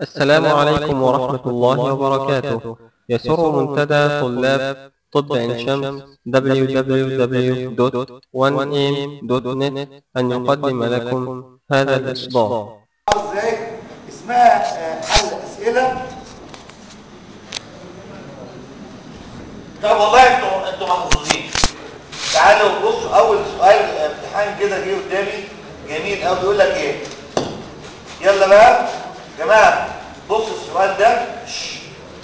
السلام عليكم ورحمة الله وبركاته يسر منتدى طلاب طب عين شمس www.1am.net أن يقدم لكم هذا الإصدار ازاي اسمها آه، حل اسئله طب والله انتوا انتوا محظوظين تعالوا بصوا اول سؤال امتحان كده جه قدامي جميل قوي بيقول لك ايه يلا بقى يا جماعه بص السؤال ده شش.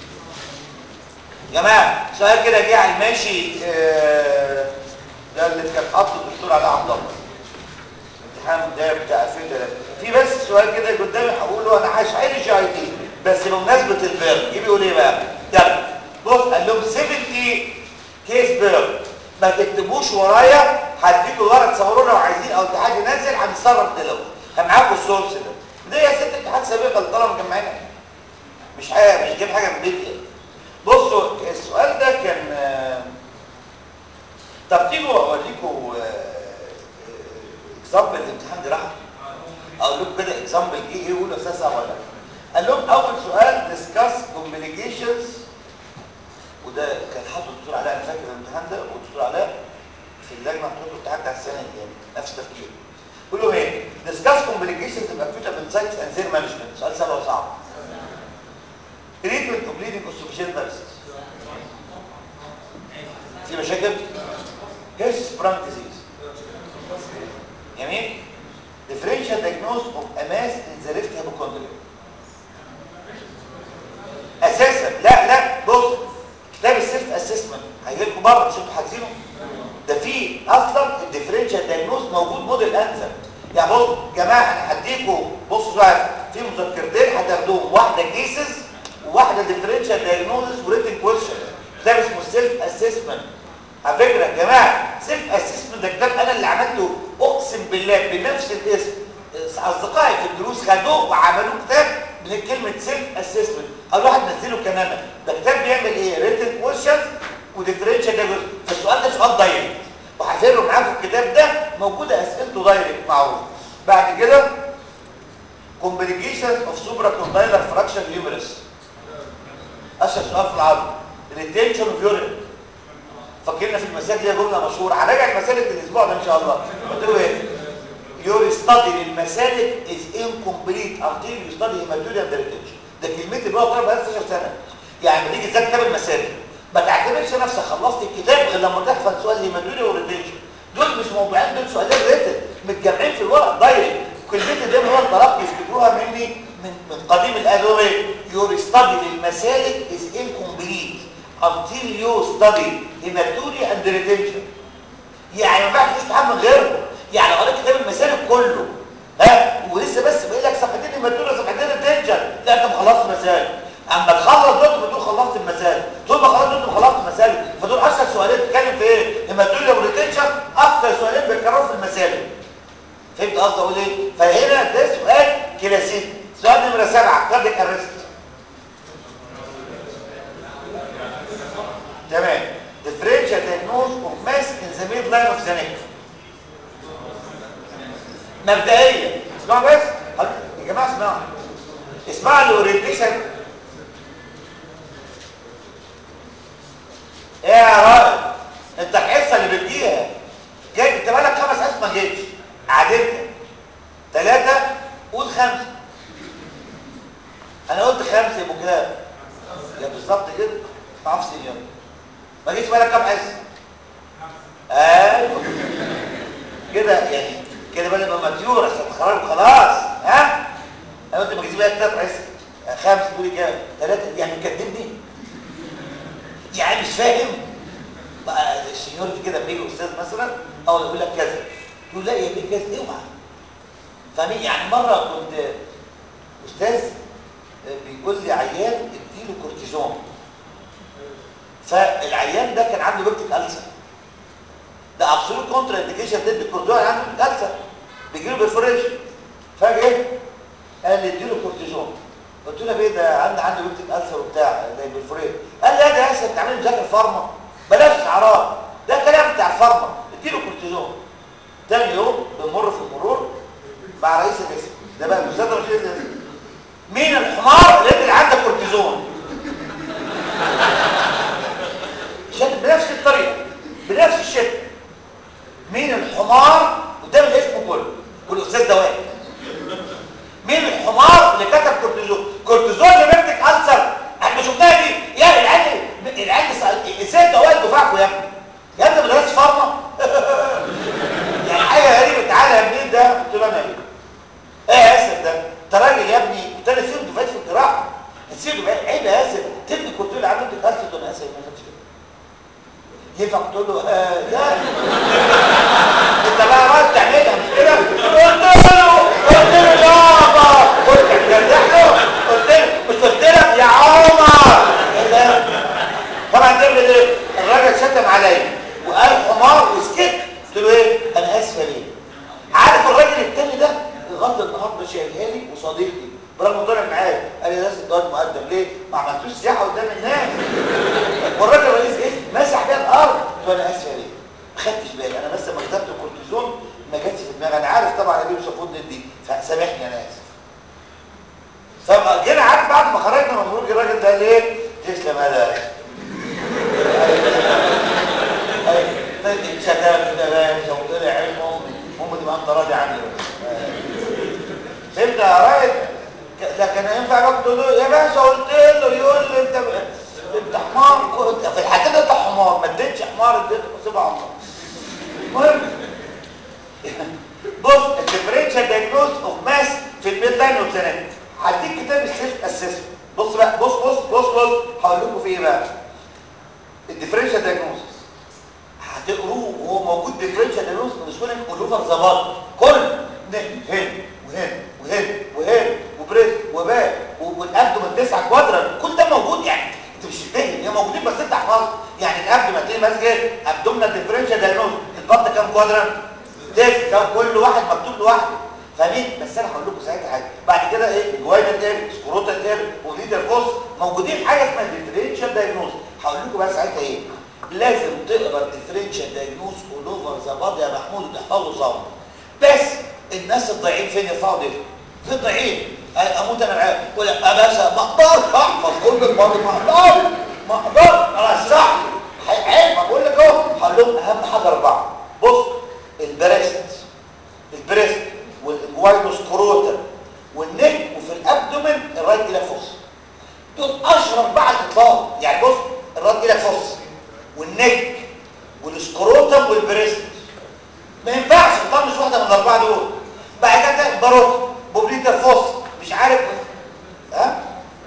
يا جماعه سؤال كده جه على الماشي آه، ده اللي كان حاطه الدكتور علاء عبد الله امتحان ده بتاع 2003 في بس سؤال كده قدامي هقوله انا مش عايز جي اي تي بس بمناسبه الفيرب يجي بيقول ايه بقى يلا بص قال لهم 70 كيس فيرب ما تكتبوش ورايا هديكوا الورق تصوروه لو عايزين او الاتحاد ينزل هنتصرف دلوقتي معاكم السورس ده ده يا ست اتحاد سابقه الطلبه مجمعينها مش حاجه مش جايب حاجه من البيت يعني بصوا السؤال ده كان آه، طب تيجوا اوريكم اكزامبل الامتحان ده راح اقول لكم كده اكزامبل جه ايه يقول استاذ صعب ولا لا قال لهم اول سؤال ديسكاس كومبليكيشنز وده كان حاطه الدكتور علاء انا فاكر الامتحان ده والدكتور علاء في اللجنه حطوا الامتحان بتاع السنه دي يعني نفس التفكير بيقول لهم ايه ديسكاس كومبليكيشنز يبقى فيتا بنسايتس اند زير مانجمنت سؤال سهل وصعب تريتمنت اوف بليدنج اوستوفيشال فيرسز في مشاكل هيرس برانك ديزيز جميل differential diagnosis of a mass in the left hypochondria اساسا لا لا بص كتاب السيلف اسسمنت هيجي لكم بره مش انتوا حاجزينه ده في اصلا الديفرنشال دايجنوز موجود موديل انسب يعني بص جماعه انا هديكم بصوا بقى في مذكرتين هتاخدوهم واحده كيسز وواحده ديفرنشال دايجنوزس وريتن كويشن كتاب اسمه السيلف اسسمنت على فكره يا جماعه سيلف اسسمنت ده كتاب انا اللي عملته اقسم بالله بنفس الاسم اصدقائي في الدروس خدوه وعملوه كتاب من كلمه سيلف اسسمنت اول واحد نزله كان انا ده كتاب بيعمل ايه ريتن كويشن وديفرنشال دايجنوز فالسؤال ده سؤال دايركت وهحفره معاكم الكتاب ده موجوده اسئلته دايركت معروف بعد كده complications of supracondylar fraction humerus اشهر سؤال في العرض retention of urine فاكرنا في المسائل دي جمله مشهوره هراجع المسالك الاسبوع ده ان شاء الله قلت له ايه your study للمسالك is incomplete until you study hematuria and retention ده كلمتي اللي هو طالب بقى 16 سنه يعني لما تيجي تذاكر كتاب المسالك ما تعتبرش نفسك خلصت الكتاب غير لما تحفظ سؤال هيماتوريا وريتنشن دول مش موضوعين دول سؤالين ريتن متجمعين في الورق دايركت كلمتي دي اللي هو التلقي يفتكروها مني من من قديم الادويه your study للمسالك is incomplete until you study hematuria and retention يعني ما ينفعش تستحمل من غيره يعني قريت كتاب المسالك كله ها ولسه بس باقي لك صفحتين هيماتوريا صفحتين ريتنشن لا انت خلصت مسالك اما تخلص دول بتقول خلصت المسالك طول ما خلصت دول خلصت المسالك فدول اشهر سؤالين بتتكلم في ايه هيماتوريا وريتنشن اكتر سؤالين بيتكرروا في المسالك فهمت قصدي اقول ايه فهنا ده سؤال كلاسيكي سؤال نمره سبعه كارديك ارست تمام differential diagnosis of mass in the midline of the neck مبدئيا اسمعوا بس يا جماعه اسمعوا اسمعوا الاورينتيشن ايه يا راجل انت الحصه اللي بتجيها جاي انت بقالك خمس حصص ما جيتش عدلت ثلاثه قول خمسه انا قلت خمسه يبقوا كام يا بالظبط كده ما سنيور ما جيتش بالك كام حصه ايوه كده يعني كده بقى نبقى مديور عشان تخرجوا خلاص ها انا قلت ما جيتش بالك ثلاث حصص خمسه تقولي كام ثلاثه يعني مكدبني يعني مش فاهم بقى السينيورتي كده بيجي استاذ مثلا او يقول لك كذا يقول لا يا بيه كذا اوعى فاهمين يعني مره كنت استاذ بيقول لي عيان اديله كورتيزون فالعيان ده كان عنده بكتيك ألسر ده ابسولوت كونترا انديكيشن ضد الكورتيزون عنده بكتيك ألسر بيجي له برفوريشن فجاه قال لي اديله كورتيزون قلت له ايه ده عندي عنده بكتيك ألسر وبتاع زي برفوريشن قال لي يا ده يا اسف بتعمل مذاكر فارما بلاش اعراض ده كلام بتاع الفارما اديله كورتيزون تاني يوم بنمر في المرور مع رئيس القسم ده بقى الاستاذ رشيد القسم مين الحمار ينفع تقول له آه لا انت بقى رايح تعملها مش كده قلت له قلت له يابا قلت له قلت له مش قلت لك يا عمر كده. طبعا تعمل ايه الراجل شتم عليا وقال حمار وسكت قلت له ايه انا اسفه ليه عارف الراجل التاني ده لغايه النهارده شايلها لي وصديقي برغم طلع معايا قال لي لازم تقعد مؤدب ليه ما عملتوش سياحه قدام الناس والراجل رئيس ايه مسح بيها الارض قلت له انا اسفه ليه ما خدتش بالي انا بس لما كتبت الكورتيزون ما جاتش في دماغي انا عارف طبعا اجيب صفود دي فسامحني انا اسف فجينا عارف بعد ما خرجنا من خروج الراجل ده ليه تسلم هذا شتم ده باشا وطلع عين امي امي تبقى انت راضي عني فهمت يا راجل لكن ينفع بقى تقول له يا باشا قلت له يقول لي انت انت حمار انت في الحاجات انت حمار ما اديتش حمار اديته سيبها على الله المهم بص الديفرنشال دايجنوز اوف ماس في الميد لاين اوبزانات هديك كتاب السيلف اسسمنت بص بقى بص بص بص بص هقول لكم في ايه بقى الديفرنشال دايجنوز هتقروه وهو موجود ديفرنشال دايجنوز مسؤول اول اوفر ذا بادي كل هنا وهنا وهنا وهنا وبريس وباك والابدومن تسعه كوادرات كل ده موجود يعني انت مش فاهم هي موجودين بس انت احفظها يعني الابدومن تلاقي ماسك ايه ابدومنال ديفرنشال دايجنوز البطن كام كوادرات تسعه ده كل واحد مكتوب لوحده فاهمين بس انا هقول لكم ساعتها حاجه بعد كده ايه جواينا تاني سكروتا تاني وليدر فوس موجودين حاجه اسمها ديفرنشال دايجنوز هقول لكم بقى ساعتها ايه لازم تقرا الديفرنشال دايجنوز اول اوفر ذا بادي يا محمود وتحفظه صم بس الناس الضعيفين فين يرفعوا دي في ضعيف اموت انا معاه يقول لك يا باشا ما اقدرش احفظ كل الماضي ما اقدرش ما اقدرش انا اشرح لي عيب ما بقول لك اهو هقول لهم اهم حاجه اربعه بص البريست البريست والجواينوسكروتا والنك وفي الابدومن الرايت الى فوس دول اشهر اربعه الاطلاق يعني بص الرايت الى فوس والنك والسكروتم والبريست ما ينفعش تطنش واحده من الاربعه دول بعد كده باروت بوبليتر فوس مش عارف ها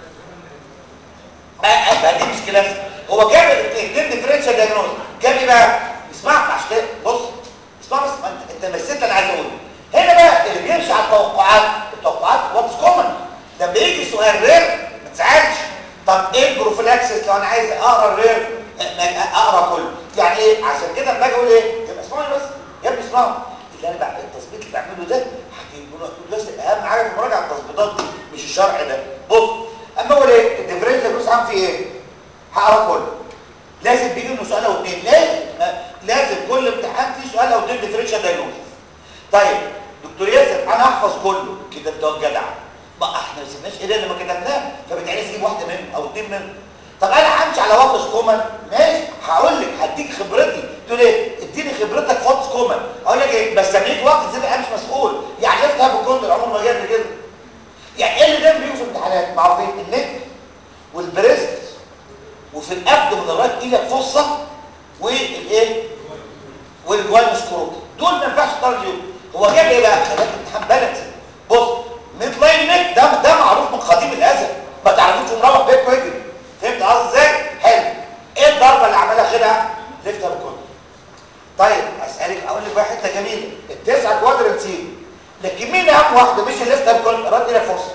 اه دي مشكله هو جاب الاثنين ديفرنشال دايجنوز جاب ايه بقى اسمع عشان كده بص اسمع بس انت مسيت اللي عايز اقوله هنا بقى اللي بيمشي على التوقعات التوقعات واتس كومن لما يجي سؤال رير ما تزعلش طب ايه البروفيلاكسس لو انا عايز اقرا الرير اقرا كله يعني ايه عشان كده لما اجي اقول ايه يبقى اسمعوني بس يا ابني اسمعوا اللي انا بقى التظبيط اللي بعمله ده بس اهم حاجه في مراجعه التظبيطات دي مش الشرع ده بص اما اقول ايه الديفرنشال جزء عام فيه ايه هقرا كله لازم بيجي له سؤال او اثنين لازم لازم كل امتحان فيه سؤال او اثنين ديفرنشال دايجنوز طيب دكتور ياسر انا احفظ كله كده انت جدع ما احنا ما سيبناش ايه لما كتبناه فبالتالي اجيب واحده منهم او اثنين منهم طب انا همشي على واتس كومن ماشي هقول لك هديك خبرتي تقول ايه اديني خبرتك في واتس كومن اقول لك ايه بس لما وقت زي انا مش مسؤول يعني لسه هاخد كنت عمر ما جاب لي كده يعني ايه اللي دايما بيجوا في الامتحانات معروفين النك والبريست وفي الابد من الرايت الى الفصه والايه والجوانوسكروت دول ما ينفعش تطلع اليوم هو جاب ايه بقى خلاك امتحان بالانس بص ميد لاين نك ده ده معروف من قديم الازل ما تعرفوش مروح بيتكم يجري فهمت قصدي ازاي حلو ايه الضربه اللي عملها خدها ليفت اب كونتر طيب اسالك اقول لك بقى حته جميله التسعه كوادرنت سي لكن مين اهم واحده مش الليفت اب كونتر رد الى فرصه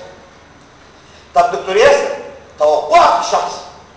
طب دكتور ياسر توقعك الشخص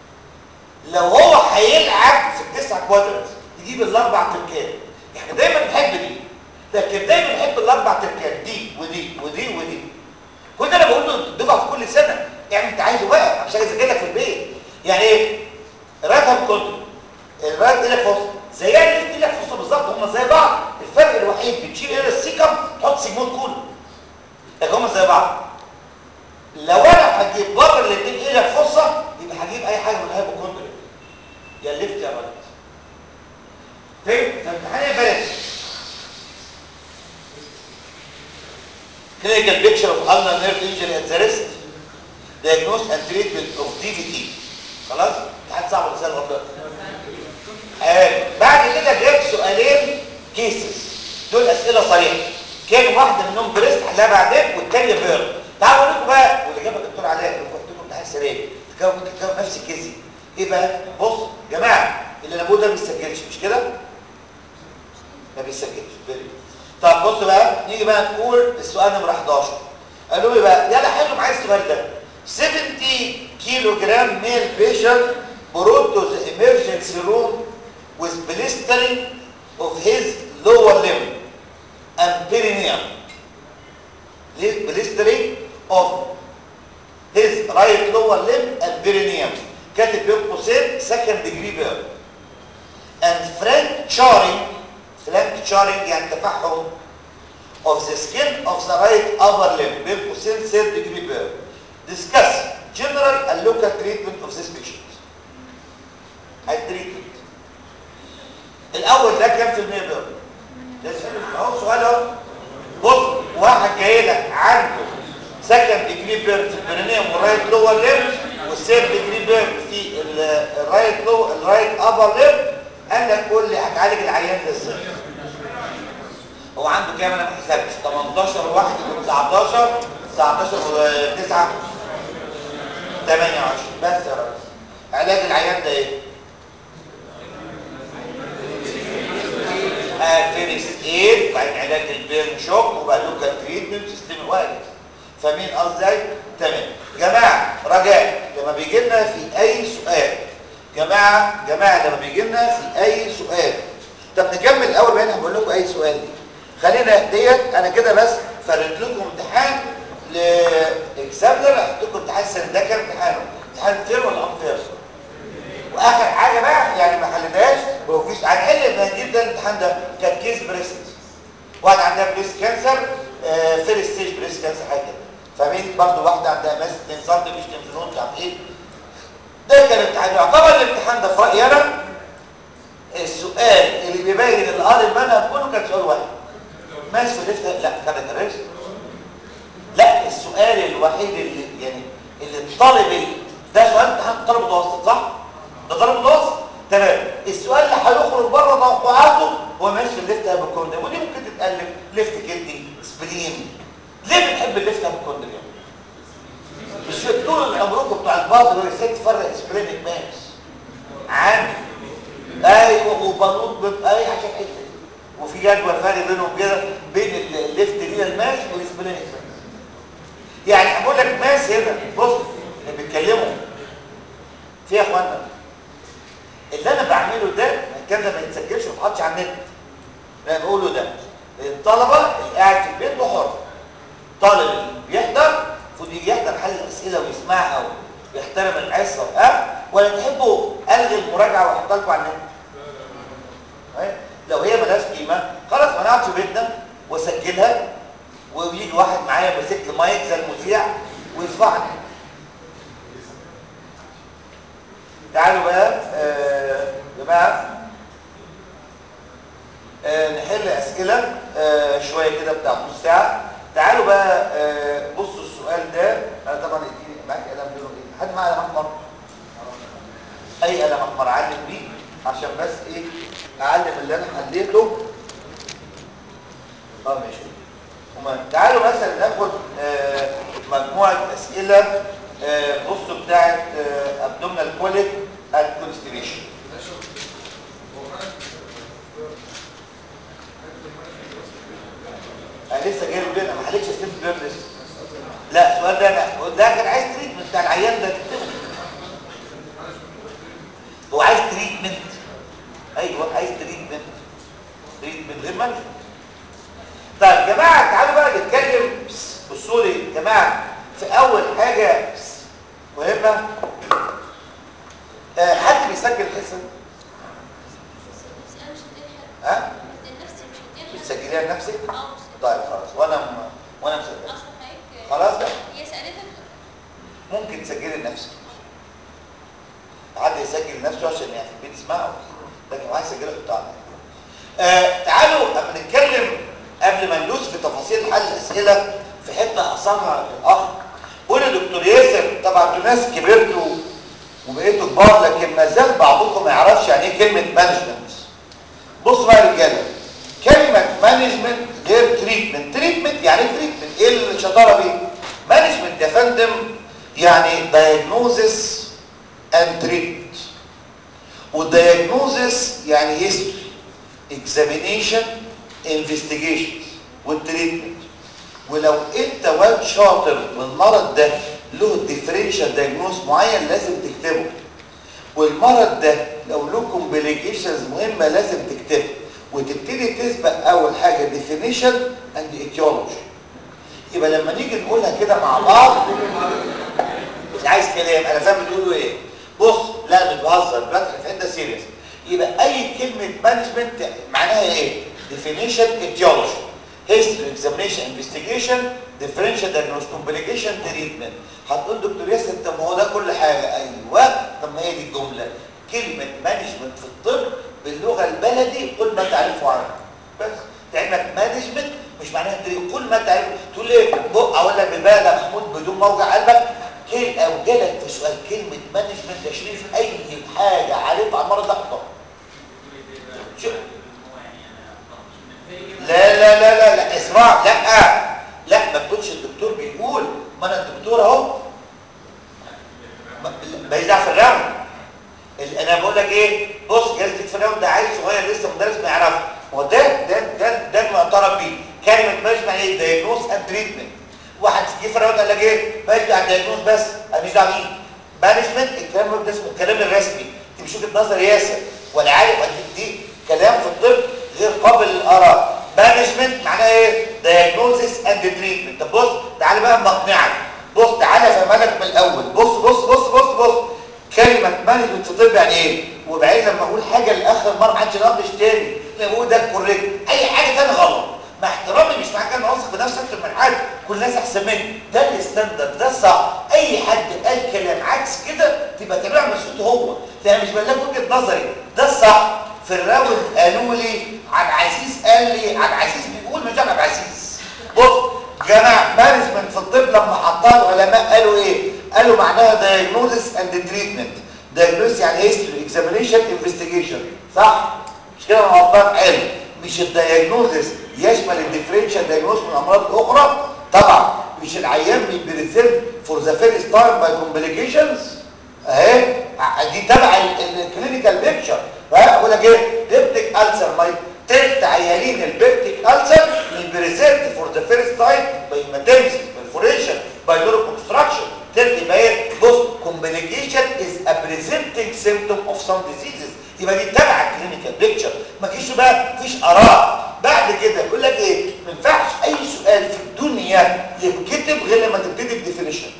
لو هو هيلعب في التسعه كوادرنت يجيب الاربع تركات احنا دايما بنحب دي لكن دايما بنحب الاربع تركات دي ودي ودي ودي كل ده انا بقول له الدفعه في كل سنه يعني انت عايزه بقى مش عايز اذاكر لك في البيت يعني ايه راتب كنترول الرات الى فوسط زي اللي الى فوسط بالظبط هم زي بعض الفرق الوحيد بتشيل هنا السيكم تحط سيجمون كله لكن هم زي بعض لو انا هجيب بره الاثنين الى الفصه يبقى هجيب اي حاجه من هايبو كنترول يا ليفت يا رايت فين فامتحان يا بلاش clinical picture of ulnar nerve injury at the wrist diagnosis and treatment of DVT خلاص امتحان صعب ولا سهل غلط آه. بعد كده جاب سؤالين كيسز دول اسئله صريحه كان واحده منهم بريست حلها بعدين والثانيه بير تعالوا اقول لكم بقى واللي جابها الدكتور علاء اللي كنت لكم امتحان سريع تجاوب تجاوب نفس الكيس ايه بقى بص يا جماعه اللي انا بقوله ده ما بيسجلش مش بقى نقول السؤال نمره 11 قالوا لي بقى يلا حلوا معايا السؤال ده 70 كيلو جرام ميل بيشنت brought to the emergency room with blistering of his lower limb and perineum blistering of his right lower limb and perineum كاتب بين قوسين second degree burn and fracturing fracturing يعني تفحم of the skin of the right upper limb بين قوسين third degree burn discuss general and local treatment of this patient التريتمنت الاول ده كام في المية بيرن ده اهو سؤال اهو بص واحد جاي لك عنده سكند ديجري بيرن في البرينيوم والرايت لور ليم والثيرد ديجري بيرن في الرايت لو الرايت ابر ليم قال لك قول لي هتعالج العيان ده ازاي هو عنده كام انا ما حسبتش 18 واحد و 19 19 و 9 28 بس يا ريس علاج العيان ده ايه فيرست ايد بعدين علاج البيرن شوك وبعد لوكال تريتمنت سيستم واحد فاهمين قصدي تمام جماعه رجاء لما بيجي لنا في اي سؤال جماعه جماعه لما بيجي لنا في اي سؤال طب نكمل الاول بقى هقول لكم اي سؤال دي خلينا ديت انا كده بس فرد لكم امتحان لاكزامبلر هحط لكم امتحان السنه ده كام امتحان امتحان فير ولا اب فير واخر حاجه بقى يعني ما حلناش ومفيش هنحل بنجيب ده الامتحان ده كان كيس بريست واحد عندها بريست كانسر آه فيرست ستيج بريست كانسر حاجه كده فاهمين برضه واحده عندها ماس 2 سم مش تنفذون مش عارف ايه ده كان الامتحان يعتبر الامتحان ده في رايي انا السؤال اللي بيبين اللي قال المنهج كله كان سؤال واحد ماس في ليفت لا كانت الريست لا السؤال الوحيد اللي يعني اللي الطالب ده سؤال امتحان طالب متوسط صح ده طالب متوسط تمام السؤال اللي هيخرج بره توقعاته هو ماشي في الليفت هايبوكوندريا ودي ممكن تتقلب ليفت كدني سبلين ليه بنحب الليفت هايبوكوندريا مش طول عمركم بتاع الباطل ازاي تفرق سبلينك ماس عام ايوه وبنوط بيبقى اي عشان حته وفي جدول فرق بينهم كده بين الليفت لينا الماس والسبلينك ماس يعني هقول لك ماس هنا بص اللي بيتكلموا في يا اخوانا اللي انا بعمله ده الكلام ده ما يتسجلش وما يتحطش على النت اللي انا بقوله ده الطلبه اللي قاعد في البيت وحر طالب اللي بيحضر المفروض يجي يحضر حل الاسئله ويسمعها ويحترم الحصه ها ولا تحبوا الغي المراجعه واحطها لكم على النت لو هي ملهاش قيمه خلاص انا اقعد في بيتنا واسجلها ويجي واحد معايا ماسك لي مايك زي المذيع ويرفعني تعالوا بقى آه جماعه آه نحل اسئله آه شويه كده بتاع نص ساعه تعالوا بقى آه بصوا السؤال ده انا طبعا اديني معاك قلم لونه ايه حد معاه قلم احمر اي قلم احمر اعلم بيه عشان بس ايه اعلم اللي انا حليته اه ماشي وما تعالوا مثلا ناخد آه مجموعه اسئله آه بصوا بتاعه آه ابدومينال كوليك اند كونستيبيشن انا لسه جاي البيت ما حلتش ستيب بيرنس لا السؤال ده انا ده كان عايز تريتمنت بتاع العيان ده تكتبه هو عايز تريتمنت ايوه عايز تريتمنت تريتمنت غير منفي طيب يا جماعه تعالوا بقى نتكلم بصوا لي يا جماعه في اول حاجه مهمه آه حد بيسجل الحصه ها بتسجليها لنفسك طيب خلاص وانا م... وانا مسجل خلاص بقى هي سالتك ممكن تسجلي لنفسك حد يسجل لنفسه عشان يعني في البيت يسمعه لكن لو عايز يسجلها حطها آه تعالوا اما نتكلم قبل ما ندوس في تفاصيل حل الاسئله في حته اصلها الاخ قول يا دكتور ياسر طبعا انتوا ناس كبرتوا وبقيتوا كبار لكن ما زال بعضكم ما يعرفش يعني ايه كلمه مانجمنت بصوا بقى يا رجاله كلمه مانجمنت غير تريتمنت تريتمنت يعني تريتمنت ايه الشطاره دي مانجمنت يا فندم يعني دايجنوزس اند تريتمنت والدايجنوزس يعني هيستوري اكزامينيشن انفستيجيشنز والتريتمنت ولو انت واد شاطر والمرض ده له ديفرنشال دايجنوز معين لازم تكتبه والمرض ده لو له كومبليكيشنز مهمه لازم تكتبه وتبتدي تسبق اول حاجه ديفينيشن اند ايتيولوجي يبقى لما نيجي نقولها كده مع بعض مش عايز كلام انا فاهم بتقولوا ايه بص لا مش بهزر دلوقتي في حته سيريس يبقى اي كلمه مانجمنت معناها ايه ديفينيشن ايتيولوجي هيستوري اكزامينشن انفستيجيشن ديفرنشال دايجنوز كومبليكيشن تريتمنت هتقول دكتور ياسر طب ما هو ده كل حاجه ايوه طب ما هي دي الجمله كلمه مانجمنت في الطب باللغه البلدي قل ما تعرفه عنه بس لعلمك مانجمنت مش معناها تري كل ما تعرفه تقول ايه بق اقول لك بالبلد يا محمود بدون موجع قلبك كل او جالك في سؤال كلمه مانجمنت يا شريف اي حاجه عارف عن المرض ده حطها شوف لا لا لا لا لا اسمع لا لا ما تقولش الدكتور بيقول ما انا الدكتور اهو ماليش دعوه في الراوند انا بقول لك ايه بص جهاز في الراوند ده عيل صغير لسه مدرس ما يعرفش هو ده ده ده ده المعترف بيه كلمه مجمع ايه دايجنوز اند تريتمنت واحد جه في الراوند قال لك ايه مجمع دايجنوز بس انا مش دعوه بيه مانجمنت الكلام ده اسمه الكلام الرسمي دي مش وجهه نظر ياسر ولا عارف دي كلام في الطب غير قابل للاراء مانجمنت معناها ايه دايجنوزس اند تريتمنت طب بص تعالى بقى مقنعك بص تعالى افهمك من الاول بص بص بص بص بص كلمه مانجمنت في الطب يعني ايه وبعدين لما اقول حاجه لاخر مره ما حدش يناقش تاني لما اقول ده كوريكت اي حاجه ثانيه غلط مع احترامي مش معنى كده واثق بنفسي اكتر من حد كل الناس احسن مني ده الستاندرد ده الصح اي حد قال كلام عكس كده تبقى تابع مسؤول هو ده مش بقول لك وجهه نظري ده الصح في الراوند قالوا لي عبد العزيز قال لي عبد العزيز بيقول مش عبد العزيز بص جماعه مانجمنت في الطب لما حطها العلماء قالوا ايه قالوا معناها دايجنوزس اند تريتمنت دايجنوز يعني هيستوري اكزامينشن انفستيجيشن صح مش كده انا غلطان حلو مش الدايجنوزس يشمل الديفرنشال دايجنوز من الامراض الاخرى طبعا مش العيان بيبريزنت فور ذا فيرست تايم باي كومبليكيشنز اهي دي تبع الكلينيكال بيكتشر اقول لك ايه بيبتيك السر ماي تلت عيانين البيبتيك السر بيبريزنت فور ذا فيرست تايم باي ماتيمسيس بالفوريشن باي نورو كونستراكشن تلت يبقى ايه بص كومبليكيشن از ا بريزنتنج سيمبتوم اوف سم ديزيزز يبقى دي تبع الكلينيكال بيكتشر ما تجيش بقى مفيش اراء بعد كده يقول لك ايه ما ينفعش اي سؤال في الدنيا يتكتب غير لما تبتدي بديفينيشن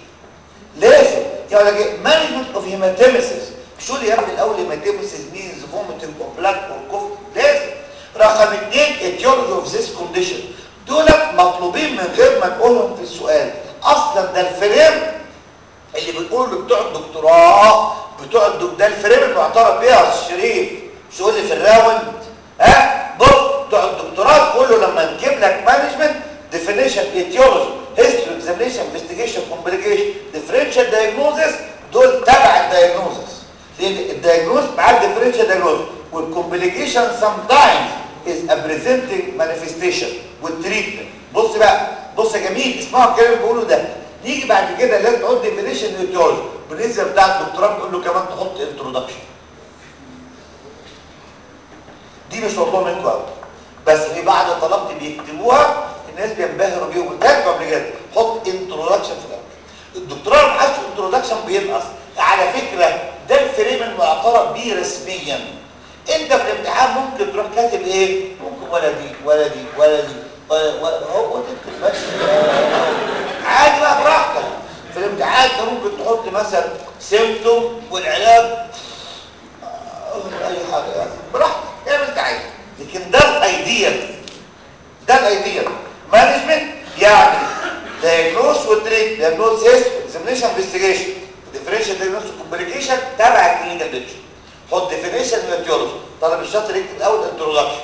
لازم يقول لك ايه مانجمنت اوف هيماتيمسيس شو اللي قبل الاول هيماتيمسيس مينز فوميتنج اور بلاك اور كوف لازم رقم اثنين اتيولوجي اوف ذيس كونديشن دولت مطلوبين من غير ما نقولهم في السؤال اصلا ده الفريم اللي بنقول بتوع الدكتوراه بتوع الدكتور ده الفريم المعترف بيها يا شريف مش يقول لي في الراوند ها بص بتوع الدكتوراه تقول له لما نجيب لك مانجمنت ديفينيشن ايتيولوجي هيستوري اكزامينشن انفستيجيشن كومبليكيشن ديفرنشال دايجنوزس دول تبع الدايجنوزس لان الدايجنوز مع الديفرنشال دايجنوز والكومبليكيشن سام تايمز از ا بريزنتنج مانيفستيشن والتريتمنت بص بقى بص يا جميل اسمعوا الكلام اللي بقوله ده نيجي بعد كده لازم تحط ديفينيشن ايتيولوجي بالنسبه بتاع الدكتوراه بتقول له كمان تحط انترودكشن دي مش مطلوب منكم قوي بس في بعض طلبتي بيكتبوها الناس بينبهروا بيهم قلت لكم قبل كده حط انترودكشن في الاول الدكتوراه ما حدش انترودكشن بينقص على فكره ده الفريم المعترف بيه رسميا انت في الامتحان ممكن تروح كاتب ايه ممكن ولا دي ولا دي ولا دي ولا ولا هو تكتب بس عادي بقى براحتك في الامتحان انت ممكن تحط مثلا سيمتوم والعلاج اي حاجه يعني براحتك اعمل انت عايزه لكن ده الايديال ده الايديال مانجمنت يعني دايجنوز وتريت دايجنوز هيست اكزامينشن انفستيجيشن ديفرنشال دايجنوز كومبليكيشن تبع الكلينيكال بيكتشر حط ديفينيشن وتيولوجي طالب الشاطر يكتب الاول انترودكشن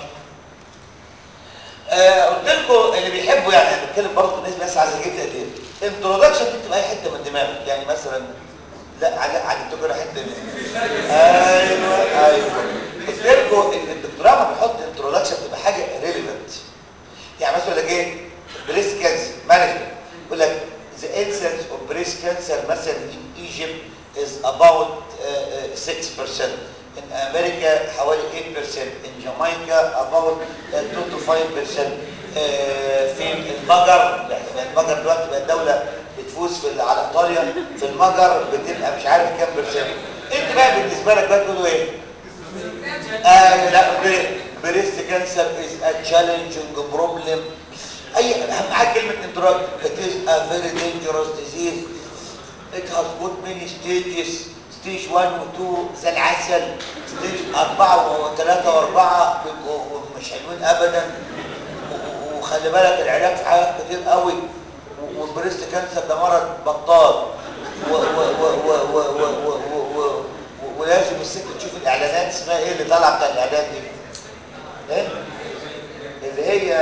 آه قلت لكم اللي بيحبوا يعني انا بتكلم برضه الناس بس عايز اجيب ايه انترودكشن تكتب اي حته من دماغك يعني مثلا لا لا عدت كده حته من ايوه ايوه قلت لكم الدكتوراه ما بيحط انترودكشن تبقى حاجه ريليفنت يعني مثلا لك ايه بريست كانسر مانجمنت يقول لك the incidence of breast cancer مثلا in Egypt is about uh, uh, 6% in America حوالي 8% in Jamaica about uh, 2 to 5% آه، في المجر المجر دلوقتي بقت دوله بتفوز في على ايطاليا في المجر بتبقى مش عارف كام برسنت انت بقى بالنسبه لك بقى تقولوا ايه آه لا بريست كانسر از ا تشالنجينج بروبلم اي اهم حاجه كلمه انتراك it is a very dangerous disease it has got many stages ستيج 1 و 2 زي العسل ستيج 4 و3 و4 بيبقوا مش حلوين ابدا و- وخلي بالك العلاج في حاجات كتير قوي و- والبريست كانسر ده مرض بطال و- و- و- و- و- و- و- و- و- ولازم الست تشوف الاعلانات اسمها ايه اللي طالعه بتاع الاعلان دي ايه اللي هي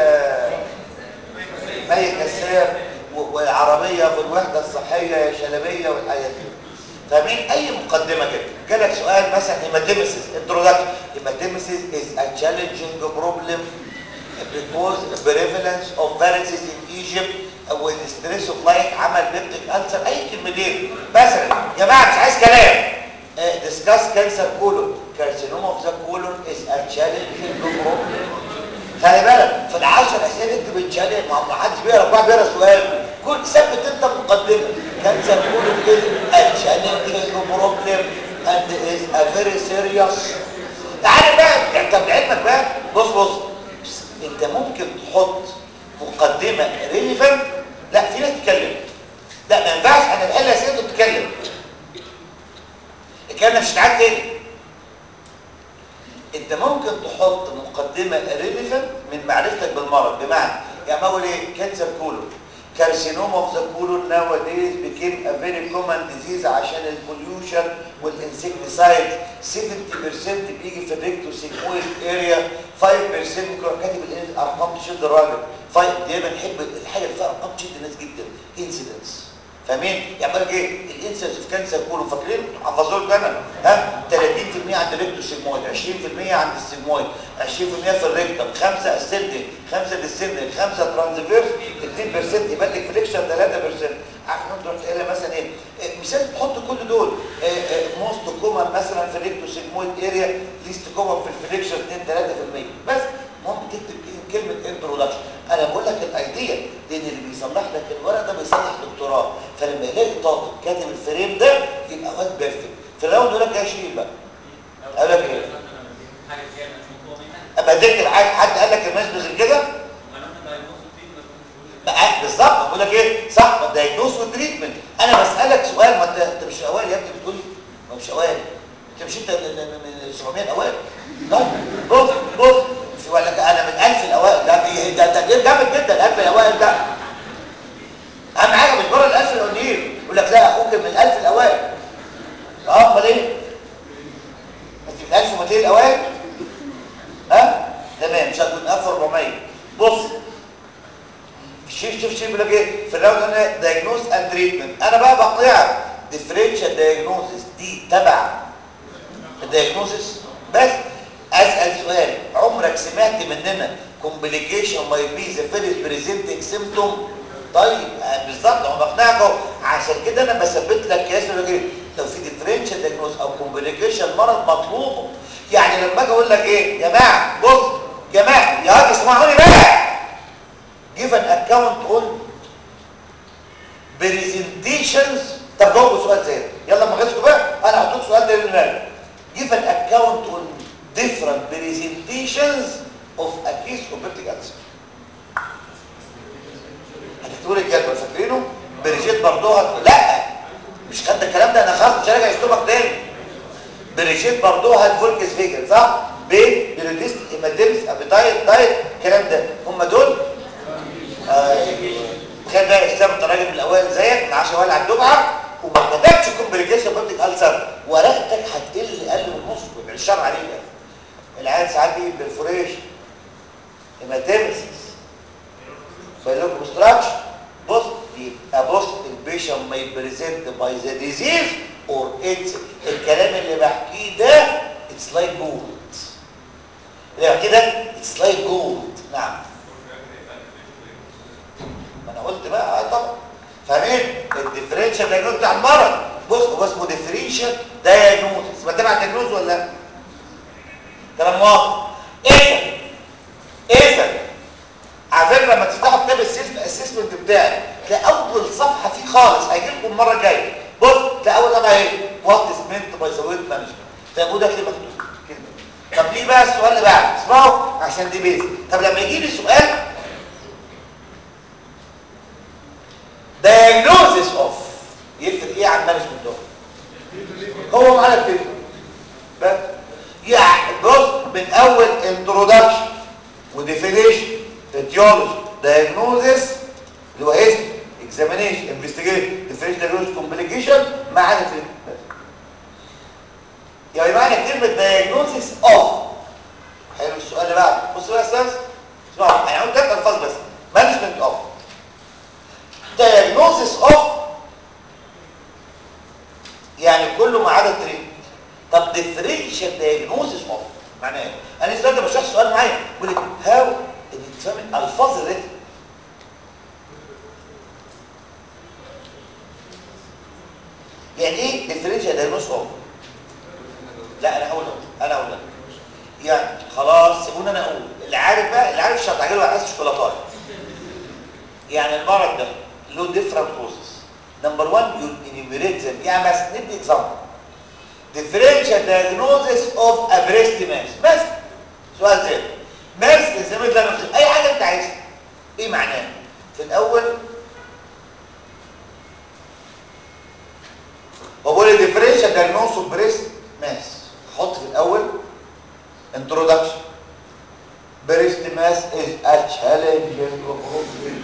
مي كساب و- والعربيه في الوحده الصحيه يا شلبيه والحاجات دي فاهمين اي مقدمه كده جالك سؤال مثلا هيماتيمسيس انتروداكشن هيماتيمسيس از ا تشالنجينج بروبلم because prevalence of varices in Egypt والستريس اوف لايف عمل بيبتيك ألسر اي كلمتين مثلا يا جماعه مش عايز كلام discuss cancer colon carcinoma of the colon is a challenging problem خلي بالك في العشر اسئله انت بتشالج ما ما حدش بيقرا واحد بيقرا سؤال كل ثبت انت مقدمه كانسر كولون از ا challenging problem and is a very serious تعالى بقى يعني طب لعلمك بقى بص بص انت ممكن تحط مقدمه ريليفنت لا في ناس تتكلم لا ما ينفعش انا بحل اسئله تتكلم الكلام ده مش هتعاد تاني انت ممكن تحط مقدمه ريليفنت من معرفتك بالمرض بمعنى يعني ما اقول ايه كانسر كولون كارسينوما اوف ذا كولون ناو دايز بيكيم ا فيري كومن ديزيز عشان البوليوشن والانسكتيسايد 70% بيجي في الريكتو سيكويد اريا 5% ممكن كاتب الارقام تشد الراجل دايما نحب الحاجه اللي فيها ارقام تشد الناس جدا انسيدنس فاهمين يعني بالك ايه الانسنس في كانسر كولون فاكرين حفظوه لكم انا ها 30% عند الريكتو سيجمويد 20% عند السيجمويد 20% في الريكتم 5 اسندنج 5 ديسندنج 5 ترانزفيرس 2% يبقى لك فليكشن 3% عارف انت رحت قايله مثلا ايه إيه، مثال تحط كل دول موست كومن مثلا في الريكتو سيجمويد اريا ليست كومن في الفليكشن 2 3% بس المهم تكتب كلمه انترودكشن انا بقول لك الايديا لان اللي بيصلح لك الورق ده بيصلح دكتوراه فلما يلاقي طالب كاتب الفريم ده يبقى واد بيرفكت فلو يقول لك يا شيل بقى قال لك ايه حاجه زياده مش مطلوبه منك ابقى تكتب حاجه حد قال لك الماس غير كده قانون الدايجنوز تريتمنت بقى بالظبط بقول لك ايه صح ما الدايجنوز والتريتمنت انا بسالك سؤال ما انت انت مش اوائل يا ابني بتقول لي ما مش اوائل انت مش انت من من- من 700 الاوائل طيب بص بص في ولا انا من 1000 الاوائل ده إيه؟ ده ده غير جامد جدا 1000 الاوائل ده اهم حاجه مش بره ال 1000 الاولين يقول لك لا اخوك من 1000 الاوائل اه امال ايه انت من 1200 الاوائل ها تمام مش هتكون 1400 بص شوف شوف شوف بيقول لك ايه في الراوند هنا دايجنوز اند تريتمنت انا بقى بقيع ديفرنشال دايجنوزس دي تبع الدايجنوزس بس اسال سؤال عمرك سمعت مننا كومبليكيشن ماي بي ذا فيرست بريزنتنج سيمبتوم طيب آه، بالظبط هو بقنعك اهو عشان كده انا بثبت لك يا اسف ايه لو في ديفرنشال دايجنوز او كومبليكيشن مرض مطلوب يعني لما اجي اقول لك ايه يا جماعه بص يا جماعه يا واد اسمعوني بقى give an account on presentations طب جاوبوا سؤال زي ده يلا ما غيرتوا بقى انا هحط لكم سؤال تاني بالك give an account on different presentations of a case of peptic ulcer هتكتبوا لي الجدول فاكرينه بريجيت بردوها لا مش خدت الكلام ده انا خلاص مش هرجع اسلوبك تاني بريجيت بردوها فولكس فيجن صح بين بيروديست ايماديمس ابيتايت دايت الكلام ده هم دول ايوه كان بقى اسلام انت راجل من الاوائل زيك من 10 اوائل على الدفعه وما كتبتش كومبليكيشن بابتيك السر ورقتك هتقل اقل من نص ويبقى الشر عليك يعني. العيال ساعات بيجي بالفوريشن هيماتيمسيس بايلوك obstruction بص يبقى بص البيشن ما يبريزنت باي ذا ديزيز اور اتس الكلام اللي بحكيه ده اتس لايك جولد اللي بحكيه ده اتس لايك جولد نعم ما انا قلت بقى اه طبعا فاهمين الديفرنشال دايجنوز بتاع المرض بص هو اسمه ديفرنشال دايجنوز ما تبع دايجنوز ولا لا كلام واضح اذا اذا على فكره لما تفتحوا كتاب السيلف اسسمنت بتاعي تلاقي اول صفحه فيه خالص هيجي لكم المره الجايه بص تلاقي اول صفحه ايه وات از مينت باي ذا ويت مانجمنت ده موجوده كده مكتوب كده طب ليه بقى السؤال اللي بعده اسمعوا عشان دي بيز طب لما يجي لي سؤال diagnosis of يفرق ايه عن مانجمنت اوف هو معانا كده بس يعني بص من اول introduction وديفينيشن etiology diagnosis اللي هو اسم examination investigation definition diagnosis complication معانا كده يعني معنى كلمة diagnosis of حلو السؤال اللي بعده بص بقى يا استاذ اسمعوا انا هقول ثلاث الفاظ بس management of diagnosis of يعني كله ما عدا التريتمنت طب differential diagnosis of معناه ايه انا السؤال ده بشرح سؤال معين بيقول لك هاو determine الفاظ الريتم يعني ايه differential diagnosis of لا انا هقول انا هقول يعني خلاص سيبوني انا اقول اللي عارف بقى اللي عارف الشرط هجيله على اساس شوكولاته يعني المرض ده له different causes number one you enumerate them يعني بس ندي example differential diagnosis of a breast mass بس سؤال زي ماس الزميل ده نفسه اي حاجه انت عايزها ايه معناه في الاول بقول differential diagnosis of breast mass حط في الاول introduction breast mass is a challenging problem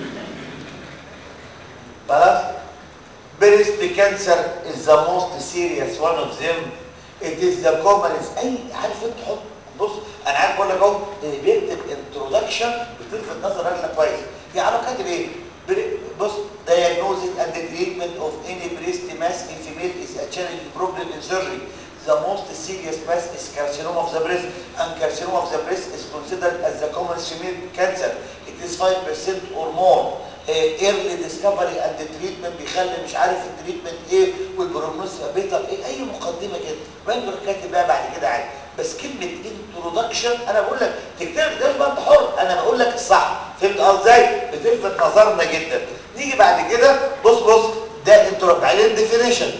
خلاص breast cancer is the most serious one of them it is the commonest اي عارف انت تحط بص انا عارف بقول لك اهو اللي بيكتب introduction بتلفت نظر راجل كويس يعني انا كاتب ايه بص diagnosis and the treatment of any breast mass in female is a challenging problem in surgery the most serious mass is carcinoma of the breast and carcinoma of the breast is considered as the common female cancer it is 5% or more ايرلي ديسكفري اند تريتمنت بيخلي مش عارف التريتمنت ايه والبروجنوز يبقى بيتر ايه اي مقدمه كده بقى تروح كاتب بقى بعد كده عادي بس كلمه انترودكشن انا بقول لك تكتب ده بقى انت حر انا بقول لك الصح فهمت قصدي ازاي بتلفت نظرنا جدا نيجي بعد كده بص بص ده انترو بعدين ديفينيشن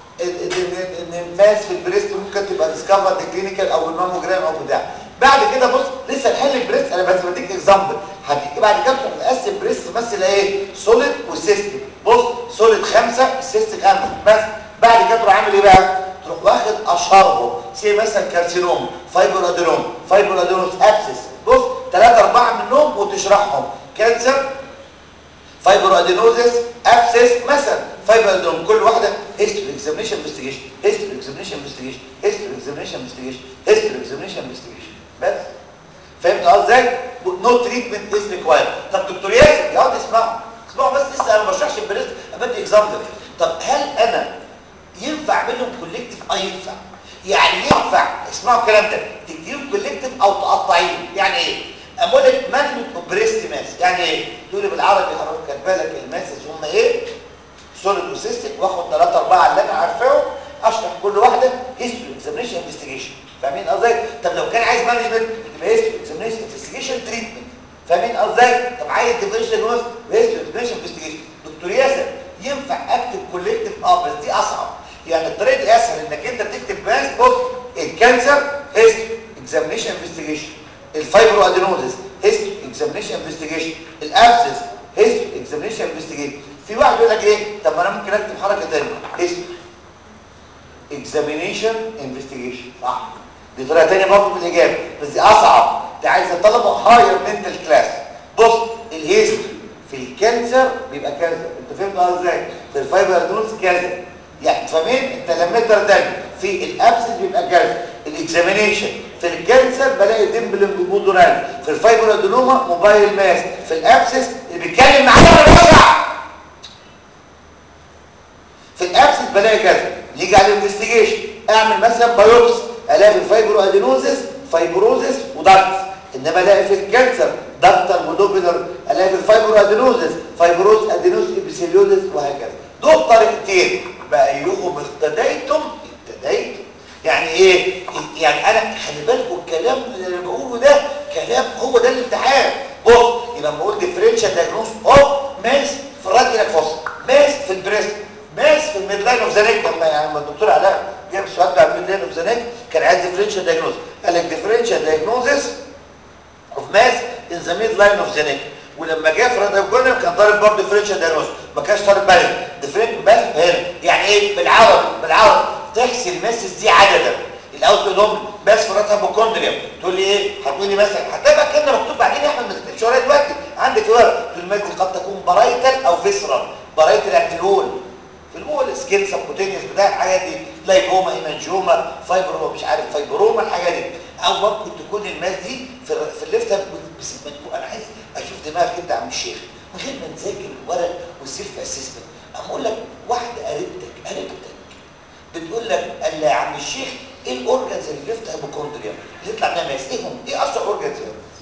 ان الماس في البريست ممكن تبقى ديسكفرد كلينيكال او بالماموجرام او بتاع بعد كده بص لسه نحل البريست انا بس بديك اكزامبل هتيجي بعد كده تروح نقسم بريست تمثل ايه سوليد وسيستم بص سوليد خمسة السيست خمسة بس بعد كده تروح عامل ايه بقى تروح واخد اشهرهم زي مثلا كارسينوم فايبر ادينوم فايبر ادينوس ابسس بص ثلاثة أربعة منهم وتشرحهم كانسر فايبر ادينوزس ابسس مثلا فايبر ادينوم كل واحده هيستوري اكزامينشن انفستيجيشن هيستوري اكزامينشن انفستيجيشن هيستوري اكزامينشن انفستيجيشن هيستوري اكزامينشن انفستيجيشن بس فهمت قصدي ازاي نو تريتمنت از ريكوايرد طب دكتور ياسر يقعد يسمعوا اسمعوا بس لسه انا ما بشرحش البريست بدي اكزامبل طب هل انا ينفع اعملهم كولكتيف اه ينفع يعني ينفع اسمعوا الكلام ده تديهم كولكتيف او تقطعيهم يعني ايه اقول لك مانجمنت اوف بريست ماس يعني ايه تقول لي بالعربي حضرتك كاتبه لك الماسز هم ايه سوليد وسيستم واخد 3 4 اللي انا عارفاهم اشرح كل واحده هيستوري اكزامينشن انفستيجيشن فاهمين قصدي طب لو كان عايز مانجمنت يبقى هيستوري اكزامينشن انفستيجيشن تريتمنت فاهمين قصدي طب عايز ديفينيشن نوز هيستوري اكزامينشن انفستيجيشن دكتور ياسر ينفع اكتب كولكتيف اه بس دي اصعب يعني الطريقه دي اسهل انك انت تكتب بس بص الكانسر هيستوري اكزامينشن انفستيجيشن الفايبرو ادينوزس هيستوري اكزامينشن انفستيجيشن الابسس هيستوري اكزامينشن انفستيجيشن في واحد يقول لك ايه طب ما انا ممكن اكتب حركه ثانيه هيستوري اكزامينشن انفستيجيشن صح دي طريقه ثانيه برضه في الاجابه بس دي اصعب دي عايزه طلبه هاير منتال كلاس بص الهيستوري في الكانسر بيبقى كذا انت فهمت قصدي ازاي في الفايبر ادينوز كذا يعني فاهمين انت لميت ده في الابسس بيبقى كذا الاكزامينيشن في الكانسر بلاقي ديمبلنج بودورال في الفايبر ادينوما موبايل ماس في الابسس اللي بيتكلم معايا ولا بشرح في الابسس بلاقي كذا يجي على الانفستيجيشن اعمل مثلا بايوبسي الاقي الفايبرو ادينوزس فايبروزس وداكتس انما الاقي في الكانسر دكتر ودوبلر الاقي في الفايبرو ادينوزس فايبروز ادينوز ابيثيليوزس وهكذا دول طريقتين بايهم اقتديتم اهتديتم يعني ايه يعني انا خلي بالكم الكلام اللي انا بقوله ده كلام هو ده الامتحان بص يبقى لما قلت ديفرنشال دايجنوز اوف ماس في الراجل فوسا ماس في البريست ماس في الميد لاين اوف ذا نيك لما يعني لما الدكتور علاء جاب السؤال بتاع الميد لاين اوف ذا نيك كان عايز ديفرنشال دايجنوز قال لك ديفرنشال دايجنوزس اوف ماس ان ذا ميد لاين اوف ذا نيك ولما جه في راديو كولم كان ضارب برضه ديفرنشال دايجنوز ما كانش ضارب بالك ديفرنشال بس هنا يعني ايه بالعربي بالعربي تحسي الماسس دي عددا الاوتونوم بس في راتها بوكوندريا تقول لي ايه هتقول لي مثلا هتبقى كلمه مكتوب بعدين يا احمد ما تكتبش ورايا دلوقتي عندك في ورقه تقول الماس دي قد تكون برايتال او فيسرال برايتال يعني في الول في الول سكين سبكوتينيوس بتاع الحاجات دي لايبوما هيمانجوما فايبرو مش عارف فايبروما الحاجات دي او ممكن تكون الماس دي في ال- في الليفت هاند بس مكتوب انا عايز اشوف دماغك انت يا عم الشيخ من غير ما نذاكر الورق والسيلف اسسمنت اقول لك واحده قريبتك قريبتك بتقول لك قال لي يا عم الشيخ ايه الاورجنز اللي ليفت هيبوكوندريا اللي يطلع منها ماس ايه هم ايه اشهر اورجنز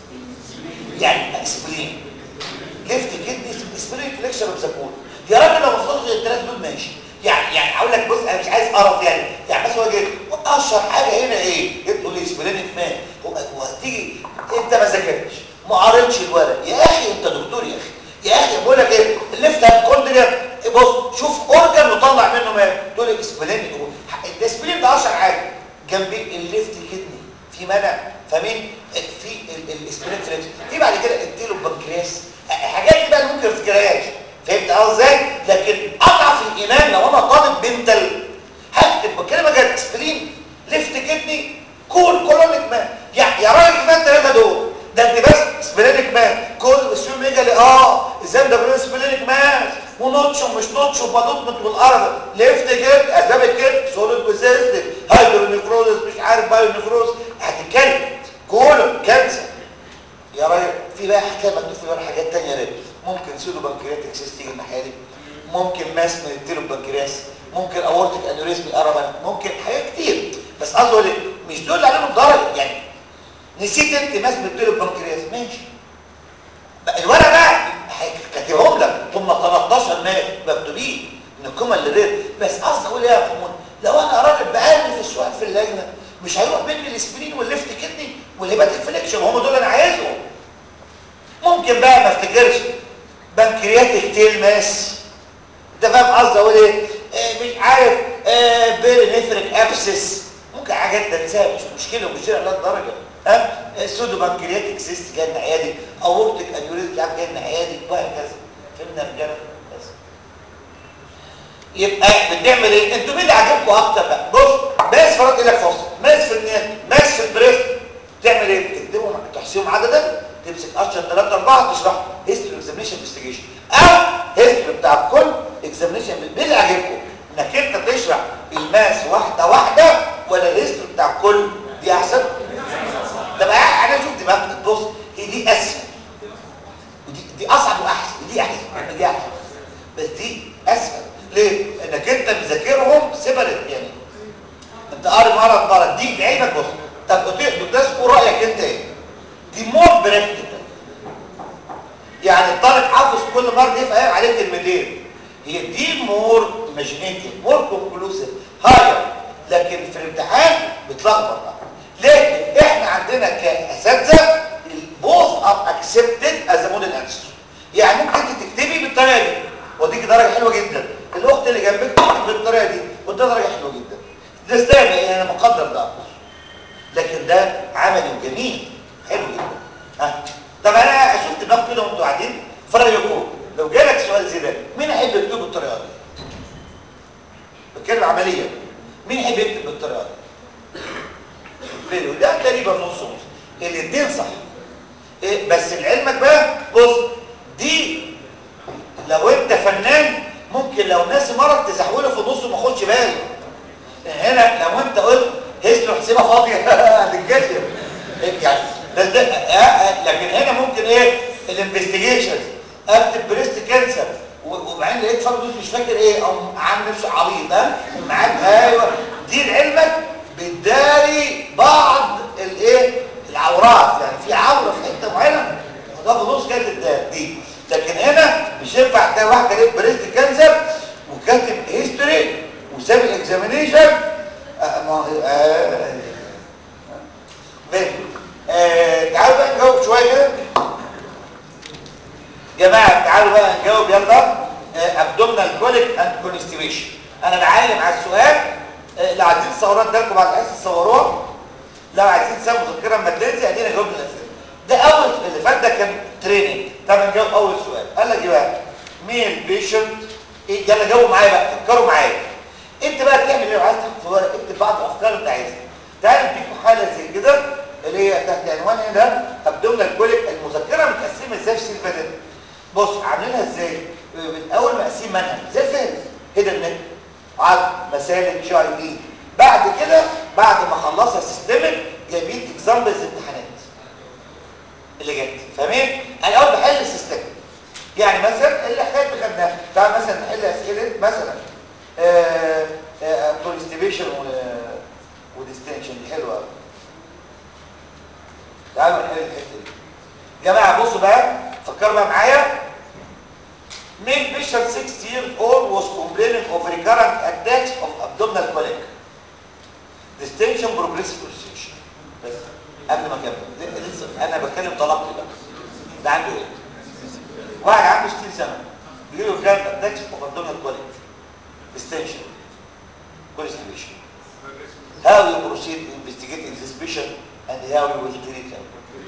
يعني اسبرين ليفت كدني اسبرين فليكشن اوف ذا كول يا راجل لو وصلت للثلاث دول ماشي يعني يعني هقول لك بص انا مش عايز قرف يعني يعني بس هو جاي اشهر حاجه هنا ايه تقول لي اسبرين مان هو وهتيجي انت ما ذاكرتش ما قريتش الورق يا اخي انت دكتور يا اخي يا اخي بقول لك ايه الليفت هيبوكوندريا بص شوف اورجن وطلع منه مال تقول لي اسبلين الاسبلين ده اشهر حاجه جنب الليفت كدني في منع فمين في الاسبلين فليكس في بعد كده التيلو بنكرياس الحاجات دي بقى اللي ممكن ما تفتكرهاش فهمت اه ازاي لكن اضعف الايمان لو انا طالب بنتل هكتب بكلمه جت اسبلين ليفت كدني كول كولونيك مان يا يا راجل كفايه الثلاثه دول ده انت بس سبلينيك مان كل اسمه ميجالي اه ازاي ده بيقول سبلينيك مان ونوتش ومش نوتش وبادوتمنت والقرف ليفت جد اسباب الكد سوليد بوزيستيك هايدرونيفروزس مش عارف بايونيفروز هتتكلم كولون كانسر يا راجل في بقى حكايه مكتوب في الورق حاجات ثانيه ريت ممكن سودو بنكرياتيك سيست تيجي الناحيه دي ممكن ماس من التيلو بنكرياس ممكن اورتيك انوريزم قرب ممكن حاجات كتير بس قصدي اقول إيه؟ مش دول اللي عليهم الدرجه يعني نسيت انت ماس من التيلو بنكرياس ماشي بقى الورق بقى كاتبهم لك ثم 13 ماس مكتوبين من القيمه اللي ريت بس قصدي اقول ايه يا محمود لو انا راجل بقلب في السؤال في اللجنه مش هيروح مني الاسبرين والليفت كدني والهيباتيك فليكشن وهم دول انا عايزهم ممكن بقى ما افتكرش بنكرياتيك تيل ماس انت فاهم قصدي اقول ايه آه مش عارف آه بيرينيفريك ابسس ممكن حاجات تنساها مش مشكله مش لا درجه ها آه سودو بنكرياتيك سيست جاي الناحيه دي اورتيك انيوريزم جاي الناحيه دي وهكذا فهمنا رجاله بس يبقى بنعمل ايه انتوا مين اللي عاجبكم اكتر بقى بص ماس فرات لك فاصل ماس في النيل ماس في البريست تعمل ايه تكتبهم تحصيهم عددا تمسك اشهر 3 4 تشرح هيستوري اكزامينشن انفستيجيشن او هيستوري بتاع كل اكزامينشن مين اللي عاجبكم انك انت تشرح الماس واحده واحده ولا الهيستوري بتاع كل دي احسن طب انا شفت بقى بص هي دي اسهل ودي دي اصعب واحسن ودي احسن دي احسن بس دي اسهل ليه انك انت مذاكرهم سيبريت يعني انت قاري مرض مرض دي بعينك بص طب قلت ده اسمه رايك انت ايه دي مور براكتيكال يعني الطالب حافظ كل مره يفهم عليه كلمتين هي دي مور ايماجينيتيف مور كونكلوسيف هاير لكن في الامتحان بتلخبط لكن احنا عندنا كاساتذه both are accepted as a model answer يعني ممكن انت تكتبي بالطريقه دي وديكي درجه حلوه جدا الاخت اللي جنبك تكتب بالطريقه دي وده درجه حلوه جدا ده استاذ يعني انا مقدر ده لكن ده عملي وجميل حلو جدا ها طب انا شفت دماغ كده وانتوا قاعدين فرقكم لو جالك سؤال زي ده مين يحب يكتب بالطريقه دي بتكلم عمليا مين يحب يكتب بالطريقه دي ده تقريبا نص نص الاثنين صح إيه بس لعلمك بقى بص دي لو انت فنان ممكن لو ناسي مرض تزحوله في النص وما اخدش بالي هنا لو انت قلت هيسلو حسيبه فاضيه هتتكسر يعني ده ده آه لكن هنا ممكن ايه الانفستيجيشن اكتب بريست كانسر وبعدين لقيت فرد مش فاكر ايه او عامل نفسه عبيط ها معاك ايوه دي لعلمك بتداري بعض الايه العورات يعني في عوره في حته معينه ده في نص كانت الدار دي لكن هنا مش ينفع تلاقي واحد كاتب بريست كانسر وكاتب هيستوري وساب الاكزامينيشن ما آه آه تعالوا بقى نجاوب شويه كده جماعه تعالوا بقى نجاوب يلا ابدومينال كوليك اند كونستيبيشن انا بعلم على السؤال آه، لو عايزين تصوروها ادالكم بعد الحصه تصوروها لو عايزين تسموا مذكره لما تنزل ادينا جاوبنا الاسئله ده اول اللي فات ده كان تريننج طب نجاوب اول سؤال قال لك ايه بقى ميل بيشنت ايه يلا جاوبوا معايا بقى فكروا معايا انت بقى تعمل ايه لو عايز تكتب في ورق اكتب بعض الافكار اللي انت عايزها تعالى نديكم حاله زي كده اللي هي تحت عنوان هنا ابدومينال كوليك المذكره متقسمه ازاي في سيل بدن بص عاملينها ازاي من اول مقسيم منهج زي الفهرس هيدا النت عد مسالك شي اي دي بعد كده بعد ما خلصها سيستمك جايبين اكزامبلز امتحانات اللي جت فاهمين انا اول بحل السيستم يعني مثلا اللي حكايه خدناها تعال مثلا نحل اسئله مثلا كونستيبيشن وديستنشن دي حلوه قوي تعالوا نحل الحته دي جماعه بصوا بقى فكروا بقى معايا male patient 6 years old was complaining of recurrent attacks of abdominal colic distension progressive ulceration بس قبل ما اكمل لسه انا بتكلم طلبتي بقى ده عنده ايه واحد عنده 60 سنه بيجي له recurrent attacks of abdominal colic distension constipation how you proceed investigating this patient and how you will treat him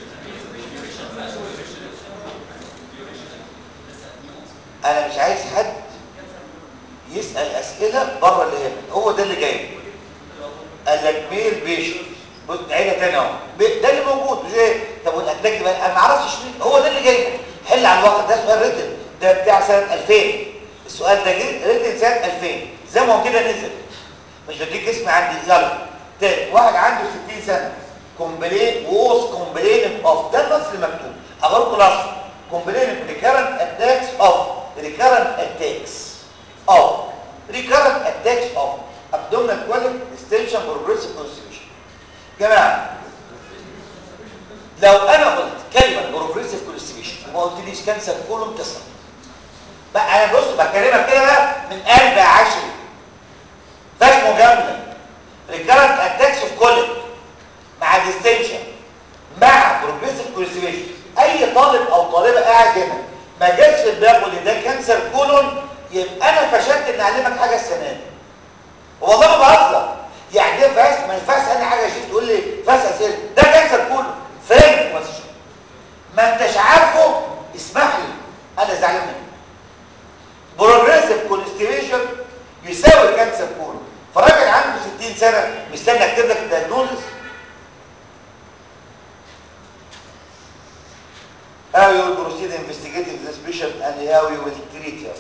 انا مش عايز حد يسال اسئله بره اللي هنا هو ده اللي جاي قال لك ميل بيشنت بص عيله تاني اهو بي- ده اللي موجود مش ايه طب والاتاك بقى انا ما اعرفش مين هو ده اللي جاي حل على الواقع ده سؤال ريتن ده بتاع سنه 2000 السؤال ده جه ريتن سنه 2000 زي ما هو كده نزل مش بديك اسم عندي يلا تاني واحد عنده 60 سنه كومبلين ووز كومبلين اوف ده النص اللي مكتوب اغيركم نص كومبلين ريكارنت اتاكس اوف ريكارنت اتاكس اوف ريكارنت اتاكس اوف abdominal colic distension progressive constipation جماعه لو انا قلت كلمه بروجريسيف كونستيبيشن وما قلتليش كانسر كولوم تصل بقى انا بص بكلمك كده بقى من قلب عشري فاش مجامله ريكارنت اتاكس اوف كوليك مع ديستنشن مع بروجريسيف كونستيبيشن اي طالب او طالبه قاعد هنا ما جاش في دماغه ان ده كانسر كولون يبقى انا فشلت ان اعلمك حاجه السنه دي والله ما بهزر يعني ده فاس ما ينفعش انا حاجه شفت تقول لي فاس اسئله ده كانسر كولون فرانك كويستشن ما انتش عارفه اسمح لي انا زعلان منك بروجريسيف كونستيبيشن يساوي كانسر كولون فراجل عنده 60 سنه مستني اكتب لك الدايجنوزس how you will proceed investigating this patient and how you will treat him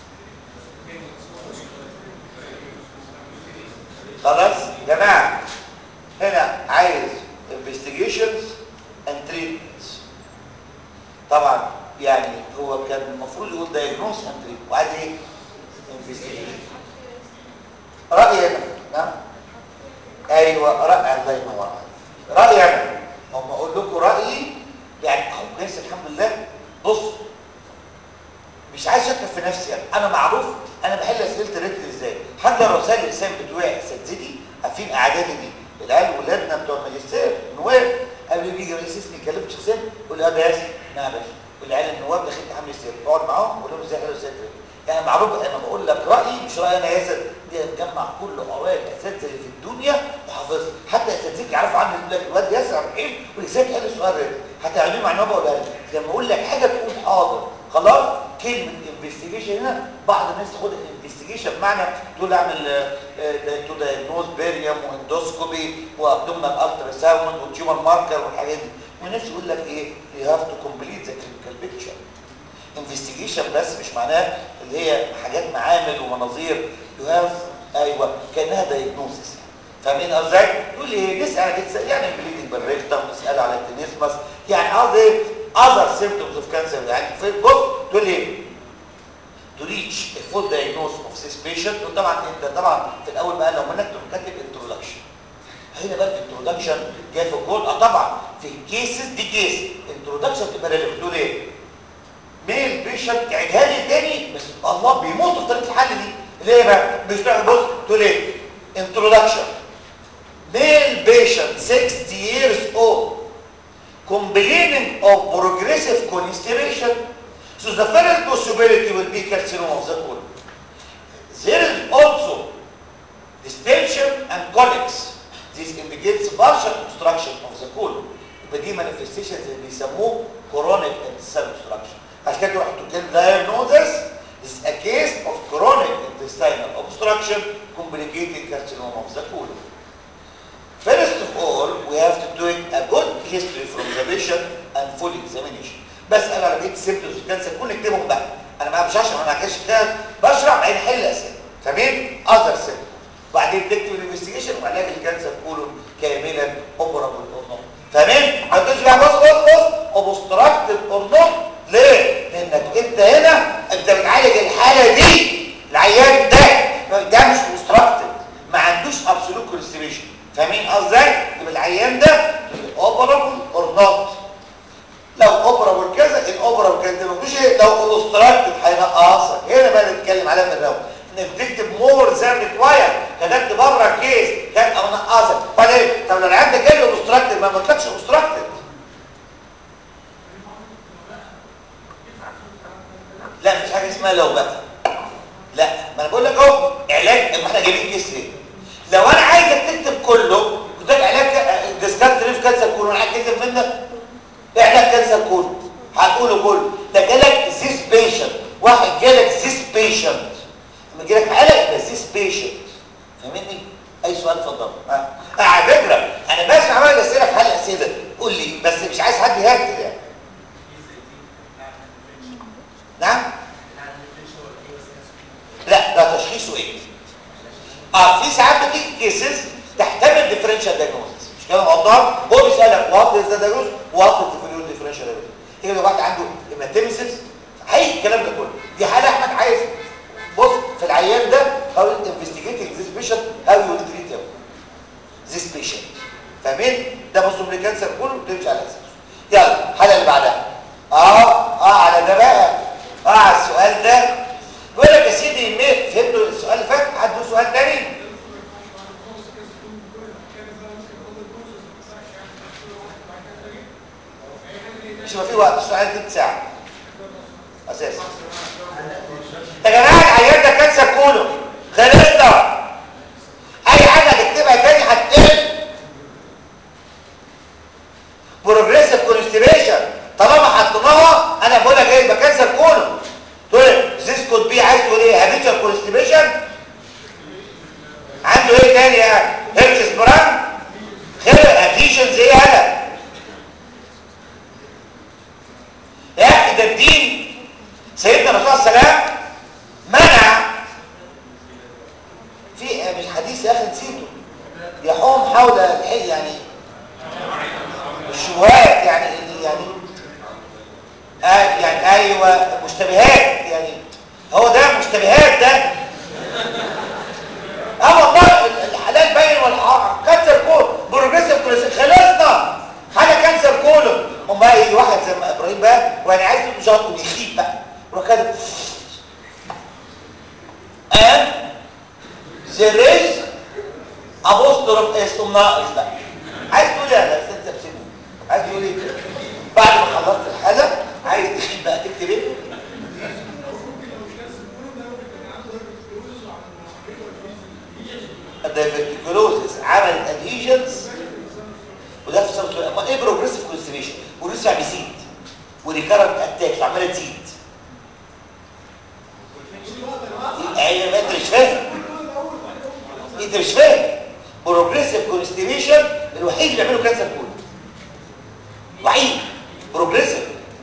خلاص جماعه هنا عايز investigations and treatments طبعا يعني هو كان المفروض يقول diagnose and treat وعايز ايه investigation رأيي انا نعم ايوه رأي الله ينور عليك رأيي انا هم اقول لكم رأيي يعني اهو كويس الحمد لله بص مش عايز اشكك في نفسي يعني انا معروف انا بحل اسئله الريتم ازاي حتى رسائل اللسان بتوعي اساتذتي عارفين اعدادي دي العيال ولادنا بتوع الماجستير نواب قبل ما يجي رئيس اسمي يكلمك شخصيا يقول لي اه ده ياسر نعم يا باشا والعيال النواب داخلين امتحان ماجستير اقعد معاهم اقول لهم ازاي حلو اسئله الريتم يعني معروف انا بقول لك رايي مش رايي انا ياسر دي مجمع كل اوائل الاساتذه اللي في الدنيا وحافظها حتى اساتذتك يعرفوا عني يقول لك الواد ياسر عبد الرحيم وازاي تحل السؤال ده هتعلمه مع النوبه ولا لا لما اقول لك حاجه تقول حاضر خلاص كلمه انفستيجيشن هنا بعض الناس تاخد انفستيجيشن بمعنى تقول اعمل تو دايجنوز بيريوم واندوسكوبي وابدومينال الترا ساوند وتيومر ماركر والحاجات دي وناس يقول لك ايه يو هاف تو كومبليت ذا كلينيكال بيكتشر انفستيجيشن بس مش معناه اللي هي حاجات معامل ومناظير يو هاف ايوه كانها دايجنوزس فاهمين ازاي تقول ايه نسال نسال يعني بليدنج بالريكتم نسال على التنسمس يعني قصدي other symptoms of cancer يعني في بص تقول ايه to reach a full diagnosis of this patient وطبعا انت طبعا في الاول بقى لو منك تقوم كاتب introduction هنا بقى الانترودكشن جاي في الكود اه طبعا في الكيسز دي كيس انترودكشن تبقى ريليفنت تقول ايه ميل بيشنت تعيدها لي تاني بس الله بيموتوا في طريقه الحل دي ليه بقى مش بقى بص تقول ايه introduction male patient 60 years old complaining of progressive constipation So the first possibility will be carcinoma of the colon. There is also distension and colics. This indicates partial obstruction of the colon. يبقى دي manifestations اللي بيسموه chronic intestinal obstruction. عشان كده رحت كده diagnosis is a case of chronic intestinal obstruction complicating carcinoma of the colon. First of all, we have to do a good history from the patient and full examination. بسأل على بقية symptoms of cancer كل نكتبهم بقى. أنا ما مش هشرح أنا كاش كده بشرح بعدين حل أسئلة. فاهمين؟ other symptoms. وبعدين تكتب الانفستيجيشن وعلاج الكانسر كولون كاملا اوبرابل اور نوت. فاهمين؟ ما تقولش بقى بص بص بص اوبستراكتد اور نوت. ليه؟ لأنك أنت هنا أنت بتعالج الحالة دي العيان ده ده مش اوبستراكتد ما عندوش ابسولوت كونستيبيشن. فاهمين قصدي يبقى العيان ده اوبرابل اور نوت لو اوبرابل كذا الاوبرابل كذا ما فيش ايه لو اوبستراكتد هينقصك هنا بقى نتكلم عليها في الراوند انك تكتب مور ذان ريكواير كتبت بره الكيس كان او نقصك بعدين طب لو العيان ده جاي اوبستراكتد ما قلتلكش اوبستراكتد لا مفيش حاجه اسمها لو بقى لا ما انا بقول لك اهو علاج ما احنا جايبين كيس ليه لو انا عايزك تكتب كله قلت لك علاج ديسكارت ريف كانسر كله انا عايز تكتب منك علاج كانسر كله هتقوله كله ده جالك زيس بيشنت واحد جالك زيس بيشنت لما جالك علاج زيس بيشنت فاهمني اي سؤال اتفضل ها آه. على فكره انا بسمع بقى الاسئله في حل اسئله قول لي بس مش عايز حد يهكر يعني نعم لا ده تشخيصه ايه اه في ساعات بتيجي كيسز تحتمل ديفرنشال دايجنوستس مش كده موضوع هو بيسالك وات از ذا دايجنوز وات از ذا ديفرنشال دايجنوز تيجي لو واحد عنده هيماتيمسيس هي الكلام ده كله دي حاله احمد عايز بص في العيان ده هاو انفستيجيتنج ذيس بيشنت هاو يو تريت ذيس بيشنت فاهمين ده بصوا من الكانسر كله بتمشي على اساسه يلا الحاله اللي بعدها اه اه على ده بقى اه على السؤال ده بيقول لك يا سيدي مين فهمتوا السؤال اللي فات حد له سؤال تاني مش ما في وقت السؤال تلت ساعه اساسا يا جماعه العيان ده كانسر كولو خلصنا اي حاجه هتكتبها تاني هتقل بروجريسيف كونستيبيشن طالما حطيناها انا بقول لك ايه يبقى كانسر كولو تقول ذيس كود بي عايز تقول ايه هابيتشر كونستيبيشن عنده ايه تاني يعني هيرشس بران خير اديشنز ايه هلا يا اخي ده الدين سيدنا الرسول صلى الله عليه وسلم منع في مش حديث يا اخي نسيته يحوم حول الحي يعني الشبهات يعني يعني آه يعني ايوه مشتبهات يعني هو ده مشتبهات ده اه والله الحلال باين والحرام كانسر كول بروجريسيف خلصنا حاجه كانسر كولون امال يجي واحد زي ما ابراهيم بقى وانا عايز مش هاخد يخيب بقى يروح كده and there is apostrophe اس ناقص بقى عايز تقول ايه يا استاذ تفسير عايز تقول ايه بعد ما خلصت الحاله عايز تخيب بقى تكتب ايه الدايفرتيكولوزيس عمل ادهيجنز وده في صوت اما ايه بروجريسيف كونستيبيشن ولسه بيزيد وريكارنت اتاك عماله تزيد ايوه انت مش فاهم انت مش فاهم بروجريسيف كونستيبيشن الوحيد اللي بيعمله كانسر كله وحيد بروجريسيف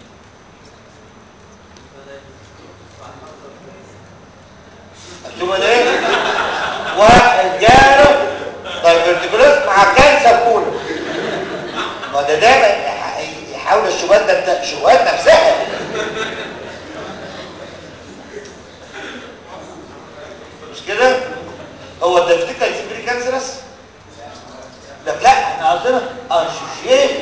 مكتوبه ده ايه واحد جاله دايفرتيكولوز مع كانسر كله ما ده دايما يحاول الشبهات ده الشبهات نفسها مش كده هو الدايفرتيكال سيبري كانسرس لا لا احنا قصدنا انشوشيه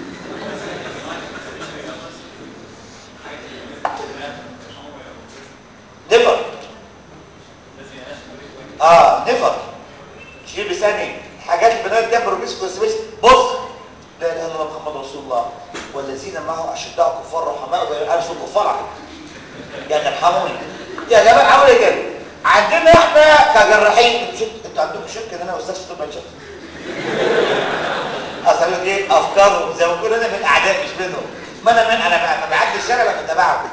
نفر اه نفر شيء بثاني حاجات البنات دي بروبيس كويس بص لا اله الا الله محمد رسول الله والذين معه اشداء كفار رحماء بين عارف الكفار يعني ارحموني يا جماعه عملوا ايه كده عندنا احنا كجراحين مش انت- انتوا عندكم شركه ان انا استاذ في طب عين شمس اصل يقول ايه افكارهم زي ما بقول انا من اعداء مش منهم ما انا من انا ب- ما بعدي الشارع لما بتابعهم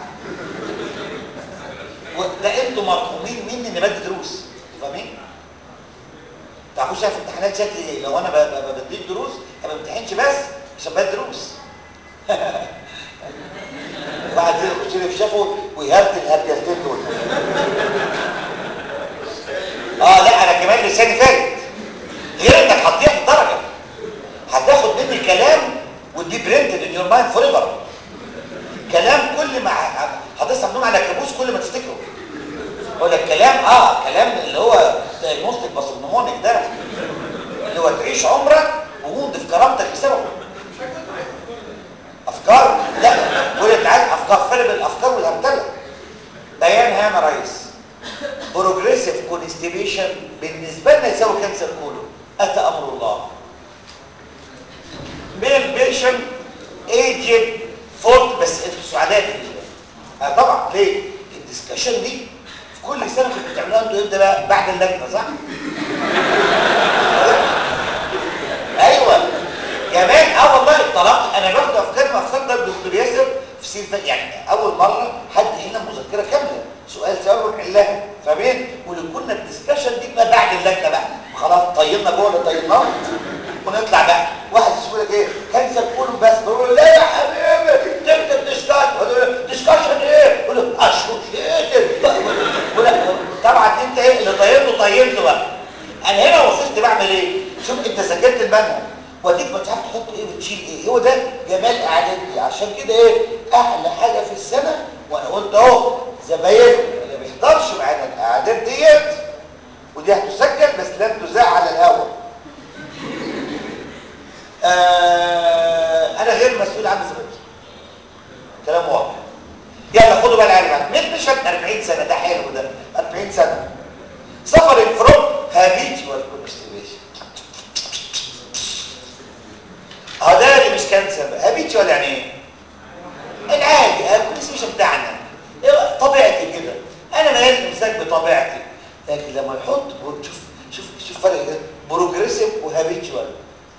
ده انتوا مرحومين مني اني بدي دروس فاهمين؟ تعرفوش انا في امتحانات شكلي ايه لو انا ب- ب- ب- بديك دروس ما بمتحنش بس عشان بدي دروس وبعدين يخش لي في شافه ويهرتل الهرجلتين دول اه لا انا كمان لساني فارد غير انك هتضيع في الدرجه هتاخد مني كلام ودي برنتد ان يور مايند فور ايفر كلام كل ما ه- هتصحى منهم على كابوس كل ما تفتكره هو ده الكلام اه كلام اللي هو دايجنوستيك باسونومونيك ده اللي هو تعيش عمرك ووند في كرامتك بسببه افكار لا قول انت عايز افكار فرق بين الافكار والهرتله بيان هام يا ريس بروجريسيف كونستيبيشن بالنسبه لنا يساوي كانسر كولون اتى امر الله ميل بيشن ايجد فولت بس انتوا سعداء فيه آه طبعا ليه الدسكشن دي في كل سنه كنتوا بتعملوها انتوا امتى بقى بعد اللجنه صح ايوه كمان اه والله الطلاق انا باخد افكار من افكار ده الدكتور ياسر في سير فات يعني اول مره حد هنا مذكره كامله سؤال سؤال ونحلها فاهمين واللي كنا الدسكشن دي بقى بعد اللجنه بقى خلاص طيبنا جوه اللي طيبناه ونطلع بقى واحد يقول لك ايه كانسر كله بس بقول له لا يا حبيبي تكتب ديسكشن ديسكشن ايه يقول له اشوشيتد طبعا انت ايه اللي طيبته طيبته بقى انا هنا وصلت بعمل ايه شوف انت ذاكرت المنهج واديك ما تعرف تحط ايه وتشيل ايه هو ده جمال اعدادي عشان كده ايه احلى حاجه في السنه وانا قلت اهو زمايلكم اللي ما بيحضرش معانا الاعداد ديت ودي هتسجل بس لن تذاع على الهواء آه انا غير مسؤول عن زمايلي كلام واضح يلا خدوا بقى العلم مش مش 40 سنه ده حلو ده 40 سنه suffering from habitual constipation اه ده اللي مش كانسر بقى habitual يعني ايه العادي الكونستيبيشن بتاعنا إيه طبيعتي كده انا مالي امساك بطبيعتي لكن لما يحط برو- شوف شوف شوف فرق كده بروجريسيف وهابيتشوال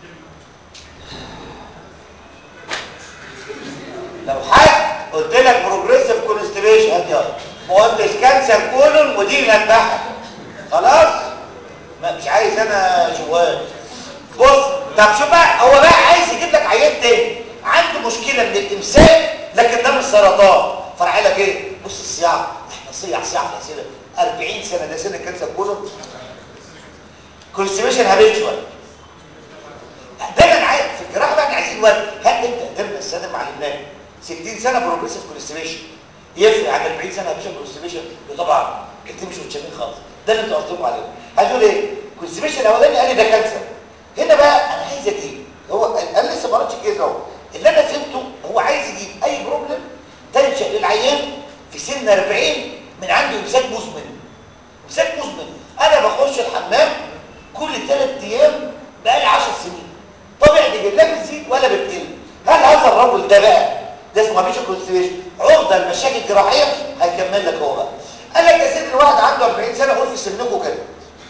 لو حد قلت لك بروجريسيف كونستيبيشن هات يلا ما قلتش كانسر كولون ودي اللي هتبعها خلاص ما مش عايز انا جوال بص طب شوف بقى هو بقى عايز يجيب لك عيان تاني عنده مشكله من الامساك لكن ده مش سرطان فرع لك ايه بص الصياع احنا صيع صيع في الاسئله 40 سنه ده سن الكانسر كولون كونستيبيشن هابيتشوال دايما عايز في الجراحه بقى احنا عايزين وقت هل انت قدرنا السنه معلمناك 60 سنه بروجريسيف كونستيبيشن يفرق عن 40 سنه هابيتشوال كونستيبيشن طبعا انتوا مش متشابهين خالص ده اللي انتوا قصدكم عليه هتقول ايه كونستيبيشن الاولاني قال لي ده كانسر هنا بقى انا عايز اجيب هو انا لسه ما قريتش الكيس اهو اللي انا فهمته هو عايز يجيب اي بروبلم تنشا للعيان في سن 40 من عنده امساك مزمن امساك مزمن انا بخش الحمام كل ثلاث ايام بقالي 10 سنين طبيعي دي لا بتزيد ولا بتقل هل هذا الرجل ده بقى ده اسمه مفيش كونستيبيشن عرضه لمشاكل جراحيه هيكمل لك هو بقى قال لك يا سيدي الواحد عنده 40 سنه قول في سنكم كده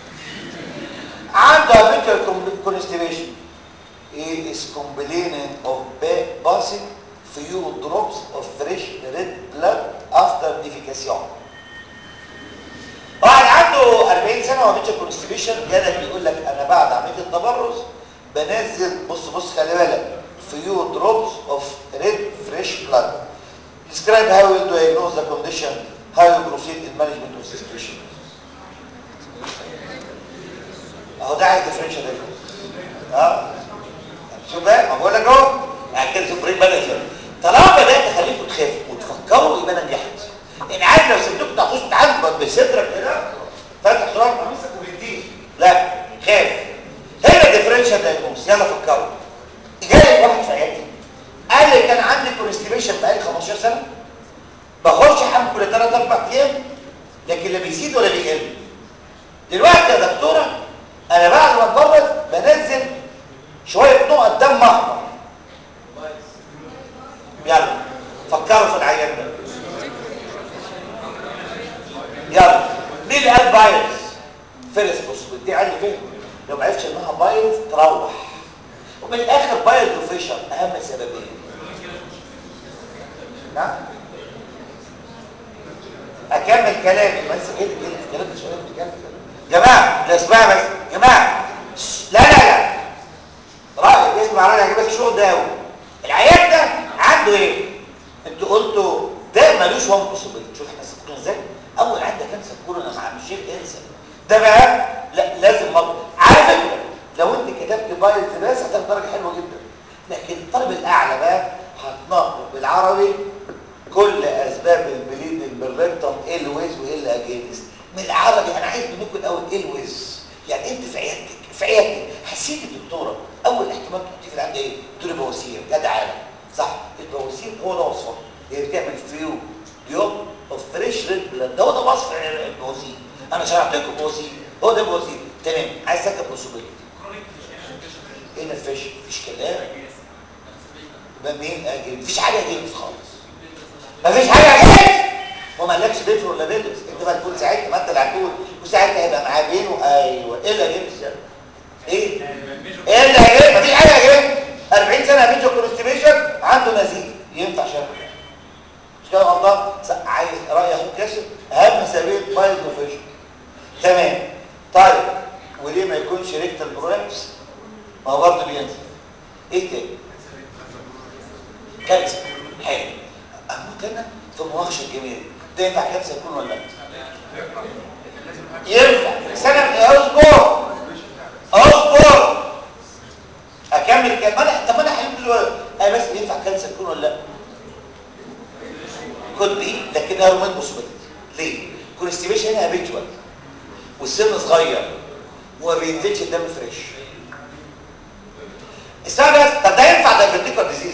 عنده habitual constipation he is complaining of ba- passing few drops of fresh red blood after defecation واحد عنده 40 سنه وhabitual constipation جالك بيقول لك انا بعد عمليه التبرز بنزل بص بص خلي بالك few drops of red fresh blood describe how you diagnose the condition how you proceed in management of constipation اهو ده عايز ديفرنشال دايجنوز اه شوف بقى ما بقول لك اهو يعني كده شوف بريك مانجر طالما بدات تخليكم تخافوا وتفكروا يبقى انا نجحت يعني عارف لو سبتكم تاخدوش تعبط بصدرك كده فاتح تراب قميصك وبيديه لا خاف هنا ديفرنشال دايجنوز يلا فكروا جاي واحد في عيادتي قال لي كان عندي كونستيبيشن بقالي 15 سنه بخش حمل كل 3 4 ايام لكن لا بيزيد ولا بيقل دلوقتي يا دكتوره انا بعد ما اتبرد بنزل شويه نقط دم احمر يلا فكروا في العيان ده اسمها بايلز تروح ومن الاخر بايلز وفيشر اهم سببين نعم اكمل كلامي بس ايه ده كده الكلام ده شويه بجد جماعه لا اسمع بس جماعه لا لا لا رايك اسمع رايك هجيب لك شغل ده قوي العيان ده عنده ايه انتوا قلتوا ده ملوش وان بوسيبيلتي شوف احنا سكرنا ازاي اول عيان ده كان سكرنا مع مشير انسى ده بقى لا لازم مطلع على فكره لو انت كتبت بايلز بس هتاخد درجه حلوه جدا لكن الطالب الاعلى بقى هتنقل بالعربي كل اسباب البليد البريكتوم ايه الويز وايه الاجينست من العربي انا عايز منكم الاول ايه الويز يعني انت في عيادتك في عيادتك حسيت الدكتوره اول احتمال تحطيه في العياده ايه دكتور بواسير جدع عالم صح البواسير هو ده وصفه هي بتعمل فيو يوم اوف فريش ريد بلاد ده هو ده وصف البواسير انا شرحت لكم بواسير هو ده بواسير تمام عايز سكت بوسيبيلتي هنا فيش مفيش كلام يبقى مين اجل مفيش حاجه اجل خالص مفيش حاجه اجل هو ما قالكش بيفر ولا بيدرس انت بقى تقول ساعتها ما انت اللي هتقول وساعتها هيبقى معاه بينه ايوه ايه اللي اجل ده ايه ايه اللي اجل مفيش حاجه اجل 40 سنه بيجو كونستيبيشن عنده نزيف ينفع شرح مش كده غلطان عايز راي اخوك كاشف اهم سبيل بايظ وفيشن تمام طيب وليه ما يكونش ريكتال برولابس ما هو برضه بينزل ايه تاني كانسر حلو اموت انا في المناقشه الجميله ده ينفع كانسر يكون ولا لا ينفع سنه اصبر اصبر اكمل الكلام انا طب انا حلو دلوقتي انا بس ينفع كانسر يكون ولا لا كود بي لكن هرمون بوسبيلتي ليه كونستيبيشن هنا هابيتوال والسن صغير وما بينزلش الدم فريش اسمع بس طب ده ينفع دايبيتيكال ديزيز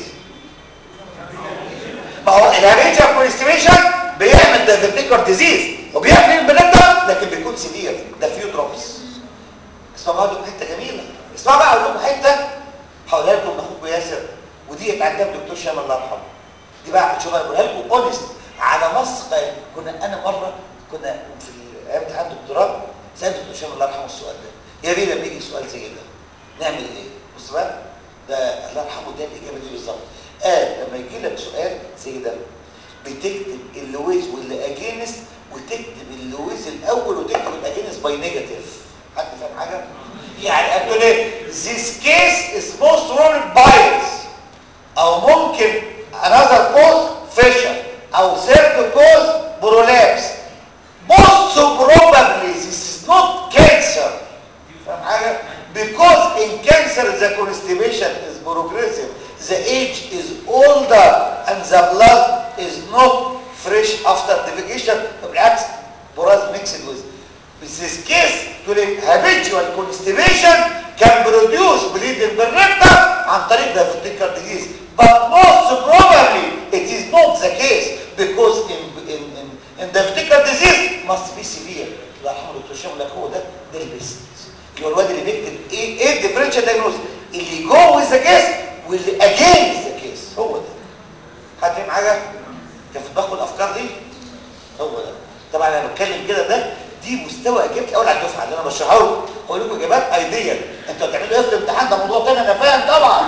ما هو الهابيتوال كونستيبيشن بيعمل دايبيتيكال ديزيز وبيعمل البلد لكن بيكون سيفير ده فيو دروبس اسمع بقى لكم حته جميله اسمع بقى اقول لكم حته هقولها لكم اخوكم ياسر ودي اتعلمها الدكتور شامل الله يرحمه دي بقى شوف اقولها لكم اونست على نص قال كنا انا مره كنا في ايام امتحان الدكتوراه سالت الدكتور شامل الله يرحمه السؤال ده يا بيه لما يجي سؤال زي ده نعمل ايه بص بقى ده الله يرحمه ده الاجابه دي بالظبط قال لما يجي لك سؤال زي ده بتكتب اللويز واللي اجينست وتكتب اللويز الاول وتكتب الاجينست باي نيجاتيف حد فاهم حاجه يعني قالوا ليه this case is most wanted bias او ممكن another cause fissure او third cause prolapse most probably this is not cancer فاهم حاجه because in cancer the constipation is progressive the age is older and the blood is not fresh after defecation بالعكس براز mixed with with this case to the habitual constipation can produce bleeding بالرقة عن طريق diverticular disease but most probably it is not the case because in in in, in diverticular disease must be severe الله يرحمه دكتور شامل لك هو ده ده البيست اللي هو الواد اللي بيكتب ايه ايه الديفرنشال دايجنوز اللي جو ذا كيس واللي اجين ذا كيس هو ده حد فاهم حاجه كان في دماغكم الافكار دي هو ده طبعا انا بتكلم كده ده دي مستوى اجابتي اول على الدفعه اللي انا بشرحها لكم بقول لكم اجابات ايديا انتوا هتعملوا ايه في الامتحان ده موضوع تاني انا فاهم طبعا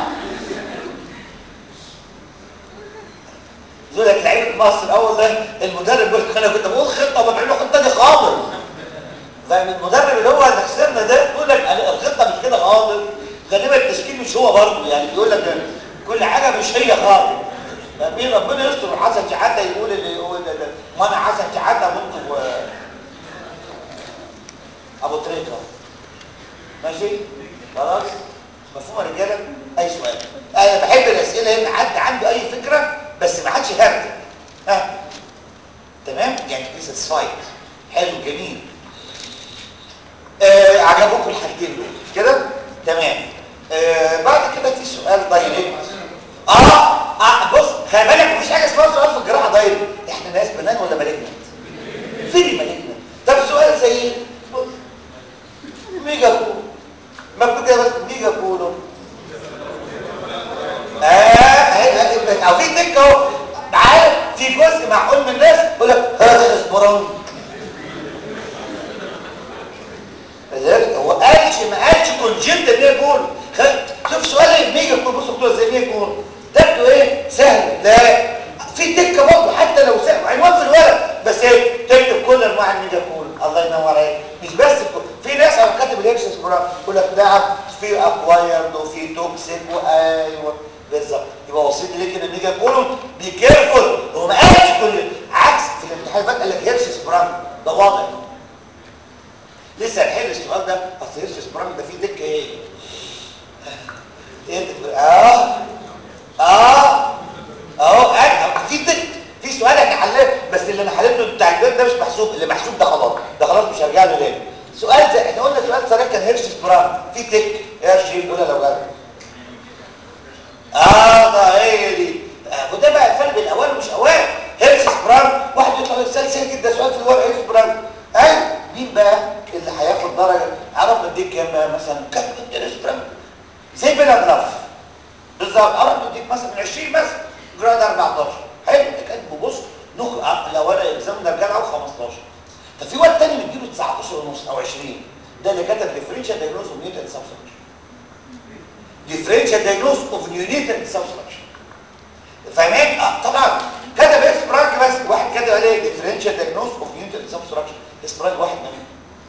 يقول لك لعيبه مصر الاول ده المدرب بيقول لك انا كنت بقول خطه وبعمل له خطه دي خالص فاهم المدرب اللي هو اللي خسرنا ده يقول لك الخطه مش كده خالص غالبا التشكيل مش هو برضه يعني بيقول لك كل حاجه مش هي خالص فمين ربنا يستر وحسن شحاته يقول اللي يقول ده ده ما انا حسن شحاته وانتوا ابو طريقه ماشي خلاص مفهوم يا رجاله اي سؤال انا بحب الاسئله ان حد عنده اي فكره بس ما حدش يهرج ها تمام يعني تكون ساتسفايد حلو جميل آه عجبوكم الحاجتين دول مش كده تمام آه بعد كده في سؤال دايركت اه اه بص خلي بالك مفيش حاجه اسمها سؤال في الجراحه دايركت احنا ناس بنان ولا مالجنت فيري مالجنت طب سؤال زي بص ميجا كولو مكتوب كده بس ميجا كولو اه او في تك اهو عارف في جزء معقول من الناس يقول لك اصبران لذلك هو قالش ما قالش كونجنتال ميجا كولون خ- شوف سؤال ايه ميجا كولون بص دكتور زي ميجا كولون تبدو ايه سهل لا في تكه برضه حتى لو سهل عنوان في الورق بس ايه تكتب كل انواع الميجا كولون الله ينور عليك مش بس الكو- في ناس على كاتب الهيبسس برا يقول لك نعم في اكوايرد وفي توكسيك وايوه بالظبط يبقى وصيت ليك ان الميجا كولون بي كيرفول هو ما قالش كل عكس في الامتحان قال لك هيرسس برام ده واضح لسه هنحل السؤال ده اصل هيرسس برام ده فيه دكه ايه ايه انت بتقول اه اه اهو قاعد في دك في سؤال احنا حلناه بس اللي انا حليته بتاع الباب ده مش محسوب اللي محسوب ده خلاص ده خلاص مش هرجع له تاني سؤال زي احنا قلنا سؤال صريح كان هيرسس برام في تك يا شيخ قولها لو جاب اه ده هي دي آه، وده بقى الفرق بين الاوان ومش اوان هيرسس برام واحد يطلع يسال سهل جدا سؤال في الورق هيرسس برام ايوه مين بقى اللي هياخد درجه عرف اديك كام مثلا كام هيرسس برام زي بلا جراف بالظبط عرف اديك مثلا من 20 مثلا جراد 14 حلو كاتبه بص نخ لو انا اكزام رجاله او 15 ففي وقت تاني مديله 19 ونص او 20 ده اللي كتب ديفرنشال دايجنوز اوف نيوتن سبستراكشر differential diagnosis of neonatal substructure فاهمين اه طبعا كتب اكس برانك بس واحد كتب عليه differential diagnosis of neonatal substructure اكس برانك واحد منهم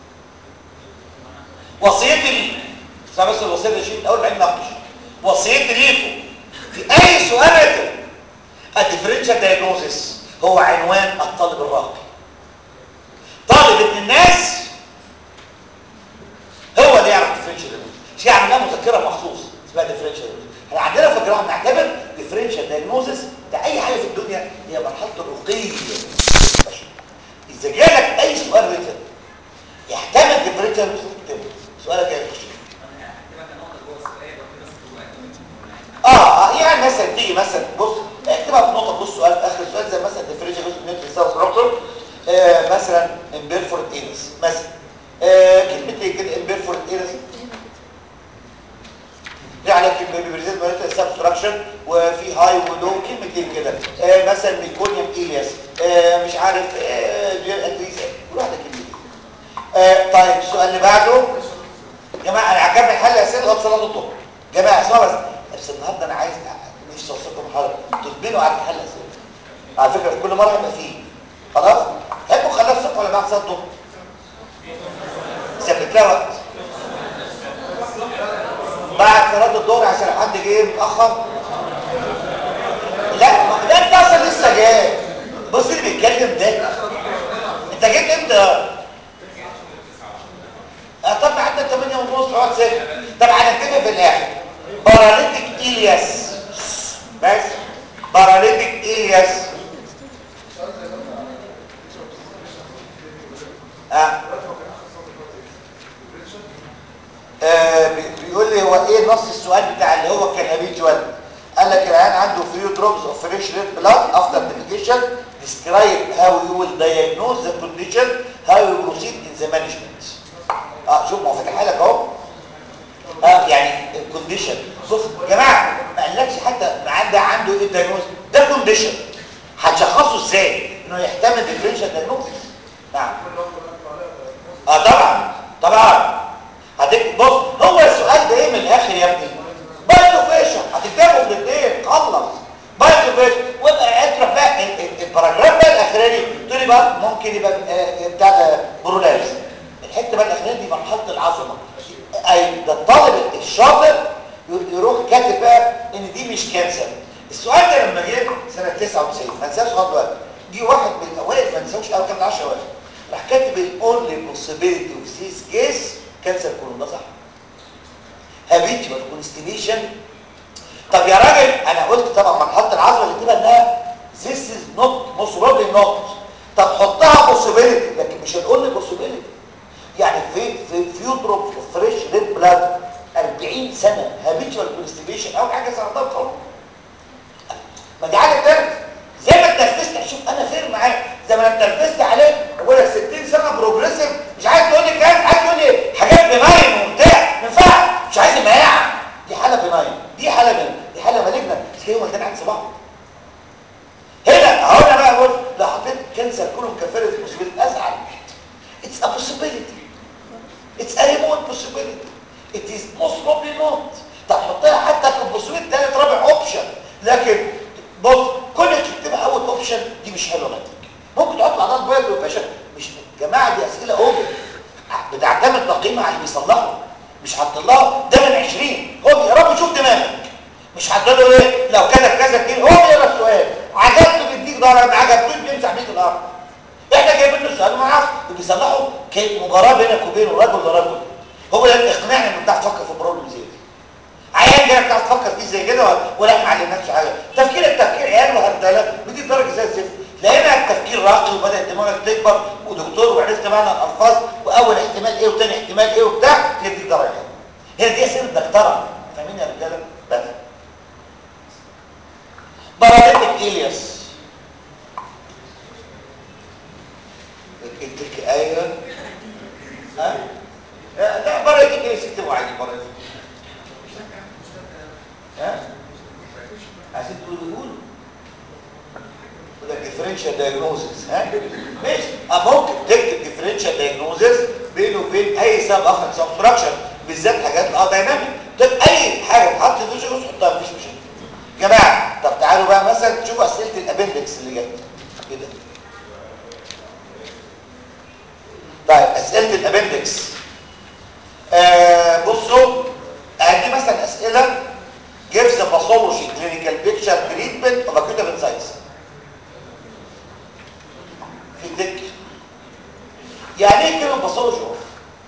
وصيتي ليه اسمع بس الوصيه دي شيء اول بعدين نناقش وصيتي ليكم في اي سؤال رتب الديفرنشال دايجنوزس هو عنوان الطالب الراقي طالب ابن الناس هو اللي يعرف ديفرنشال دايجنوزس في عمليه مذكره مخصوص اسمها ديفرنشال دايجنوزس احنا عندنا في الجراحه بنعتبر ديفرنشال دايجنوزس ده اي حاجه في الدنيا هي مرحله الرقي اذا جالك اي سؤال ريتم يحتمل ديفرنشال دايجنوزس اكتبه سؤالك ايه يا دكتور انا هكتبها كنقطه جوه السؤال وكده بس جوه اه آه، يعني مثلا تيجي مثلا بص اكتبها في نقطه بص سؤال اخر سؤال زي مثلا ديفرنشال جزء من الستراكشر آه مثلا امبيرفورت اينس مثلا آه كلمتين كده امبيرفورت اينس يعني كلمه بريزنت مالتي سبستراكشن وفي هاي ولو كلمتين كده آه مثلا ميكونيوم ايلياس آه مش عارف آه ديال اتريس كل واحده كلمتين آه طيب السؤال اللي بعده يا جماعه انا عجبني حل اسئله لغايه صلاه الظهر جماعه اسمعوا بس بس النهارده انا عايز نفسي اوصلكم حاجه تقبلوا على حل اسئله على فكره في كل مره هيبقى فيه خلاص تحبوا خليها الصبح ولا بعد صلاه الظهر ثبت لها وقت بعد صلاه الظهر عشان حد جه متاخر لا ما ده انت اصلا لسه جاي بص اللي بيتكلم ده انت جيت امتى اه طب عدى 8 ونص اقعد ساكت طب هنكتبها في الاخر باراليتيك الياس بس باراليتيك الياس اه آه، بي- بيقول لي هو ايه نص السؤال بتاع اللي هو كان هابيتوال قال لك العيان عنده few drops of fresh red blood after defecation describe how you will diagnose the condition how you proceed in the management اه شوف ما هو فاتح لك اهو اه يعني الكونديشن شوف يا جماعه ما قالكش حتى العيان ده عنده ايه الدايجنوز ده كونديشن هتشخصه ازاي انه يحتمل ديفرنشال دايجنوز نعم اه طبعا طبعا هتكتب بص هو السؤال ده ايه من الاخر يا ابني بايلوفيشن هتكتبه في الاثنين خلص بايلوفيشن وابقى اطرح بقى ال- ال- الباراجراف بقى الاخراني تقول لي بقى ممكن يبقى آه، بتاع ده برولابس الحته بقى الاخرانيه دي مرحله العظمه اي ده الطالب الشاطر ي- يروح كاتب بقى ان دي مش كانسر السؤال ده لما جه سنه 99 ما انساش لغايه دلوقتي جه واحد من الاوائل ما انساوش قوي كام 10 واحد راح كاتب الاونلي بوسيبيليتي اوف ذيس كيس كانسر كولون ده صح هابيتوال كونستيبيشن طب يا راجل انا قلت طبعا مرحله العظمه اللي تبقى انها this is not most probably not طب حطها possibility لكن مش هنقول لي possibility يعني في في فيو دروب فريش ريد بلاد 40 سنه هابيتوال كونستيبيشن او حاجه سرطان قولون ما دي حاجه تانية زي ما اتنرفزت شوف انا فين معاك زي ما انا اتنرفزت عليك بقول لك 60 سنه بروجريسيف مش عايز تقول لي كام عايز تقول لي حاجات بناين وبتاع ما ينفعش مش عايز المياعه دي حاله بناين دي حاله بناين دي حاله مالجنا بس هي الاثنين عكس بعض هنا اهو انا بقى اقول لو حطيت كانسر كولون كفاره possibility ازعل اتس ا possibility اتس ا remote possibility it is most probably not طب حطها حتى كومبوسويت تالت رابع اوبشن لكن بص كل تكتبها اول اوبشن دي مش حلوه منك ممكن تحط عضلات بايد وفشل مش جماعه دي اسئله اوبن بتعتمد تقييمها على اللي بيصلحه مش هتطلعه ده من 20 هو بيقرا يشوف دماغك مش هتقول له ايه لو كتب كذا كتير هو بيقرا السؤال عجبته بيديك ضرب ما عجبتوش بيمسح بيك الارض احنا جايبين له السؤال ما نعرفش وبيصلحوا كمباراه بينك وبينه رجل لرجل هو ده اقنعني انك بتعرف تفكر في بروبلم زي دي عيان جاي بتعرف تفكر فيه زي كده ولا ما علمناكش حاجه تفكير التفكير عيال وهردله بدي درجه زي الزفت لقينا التفكير راقي وبدات دماغك تكبر ودكتور وعرفت معنى الالفاظ واول احتمال ايه وثاني احتمال ايه وبتاع تدي درجه هي دي اسئله دكتوره فاهمين يا رجاله بس باراليتيك الياس اديك ايوه ها لا لا باراليتيك الياس اكتبوا عادي باراليتيك ها عايزين تقولوا قولوا وده differential diagnosis ها ماشي اه ممكن تكتب differential diagnosis بينه وبين اي سبب اخر سبستراكشن بالذات حاجات اه دايناميك طب اي حاجه تحط في فيجوس حطها مفيش مشكله جماعه طب تعالوا بقى مثلا تشوفوا اسئله الابندكس اللي جت كده طيب اسئله الابندكس آه بصوا ادي مثلا اسئله gives the pathology clinical picture treatment of acute appendicitis في ذكر يعني ايه كلمه باثولوجي اوف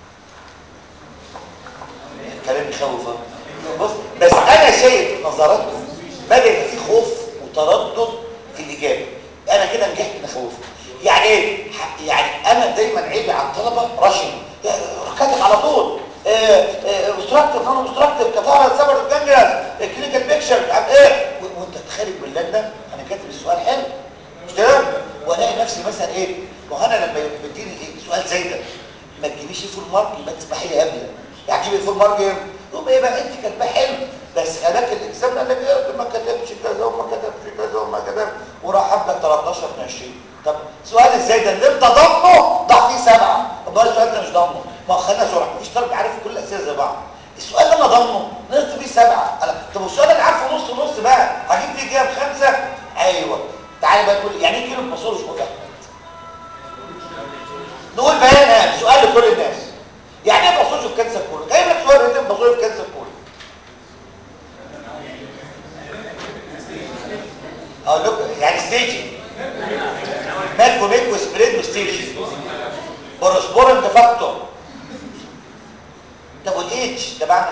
الكلام يخوف بص بس انا شايف نظراتكم بدا يبقى في خوف وتردد في الاجابه انا كده نجحت ان اخوفكم يعني ايه يعني انا دايما عيبي على الطلبه راشن كاتب على طول مستركتيف نون مستركتيف كفاره سبر الجنجرس كلينيكال بيكتشر مش عارف ايه وانت تخارج من اللجنه انا كاتب السؤال حلو مش كده والاقي نفسي مثلا ايه ما انا لما بيديني إيه؟ سؤال زي ده ما تجيبيش فول مارك يبقى تسمحي لي هبله يعني تجيبي فول مارك ايه يقوم ايه بقى انت كاتباه حلو بس خلاك الاكزام قال لك ايه ما كتبش كذا وما كتبش كذا وما كتب وراح حب لك 13 من 20 طب سؤال ازاي ده اللي انت ضامنه ضع فيه سبعه طب بقى السؤال انت مش ضامنه ما خلينا سرعه مفيش طالب عارف كل الاسئله زي بعض السؤال اللي انا ضامنه نقص فيه سبعه طب والسؤال اللي عارفه نص نص بقى هجيب فيه كام خمسه ايوه تعالى بقى تقول يعني ايه كلمه باثولوجي يا نقول بيانها سؤال لكل الناس يعني ايه باثولوجي في كانسر كولون جايب لك سؤال ريتم باثولوجي في كانسر كولون اقول لكم يعني ستيجي مالكو ميكو سبريد وستيجي بروسبورن ده فاكتور طب والاتش ده معنى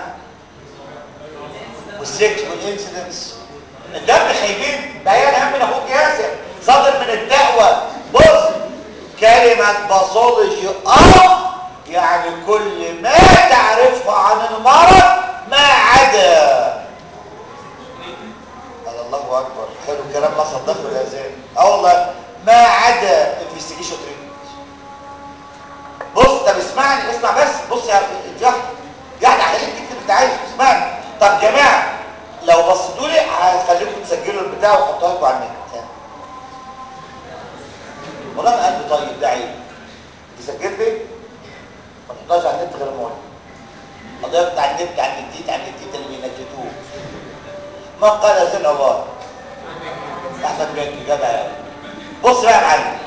والسكس والانسيدنس الدم خايبين بيان اهم من اخوك ياسر صادر من الدعوه بص كلمه باثولوجي اه يعني كل ما تعرفه عن المرض ما عدا الله اكبر حلو الكلام ما صدقه يا زين اه والله ما عدا انفستيجيشن تريتمنت بص طب اسمعني اسمع بس بص يا يحيى يحيى هخليك تكتب انت عايز اسمعني طب جماعه لو بصيتوا لي هخليكم تسجلوا البتاع وحطوها لكم على النت والله انا قلبي طيب ده عيب تسجل لي ما تحطهاش على النت غير مولد قضيت على النت على النتيت على النتيت اللي بينتتوه ما قال زين الله احمد بن جدع بص بقى يا معلم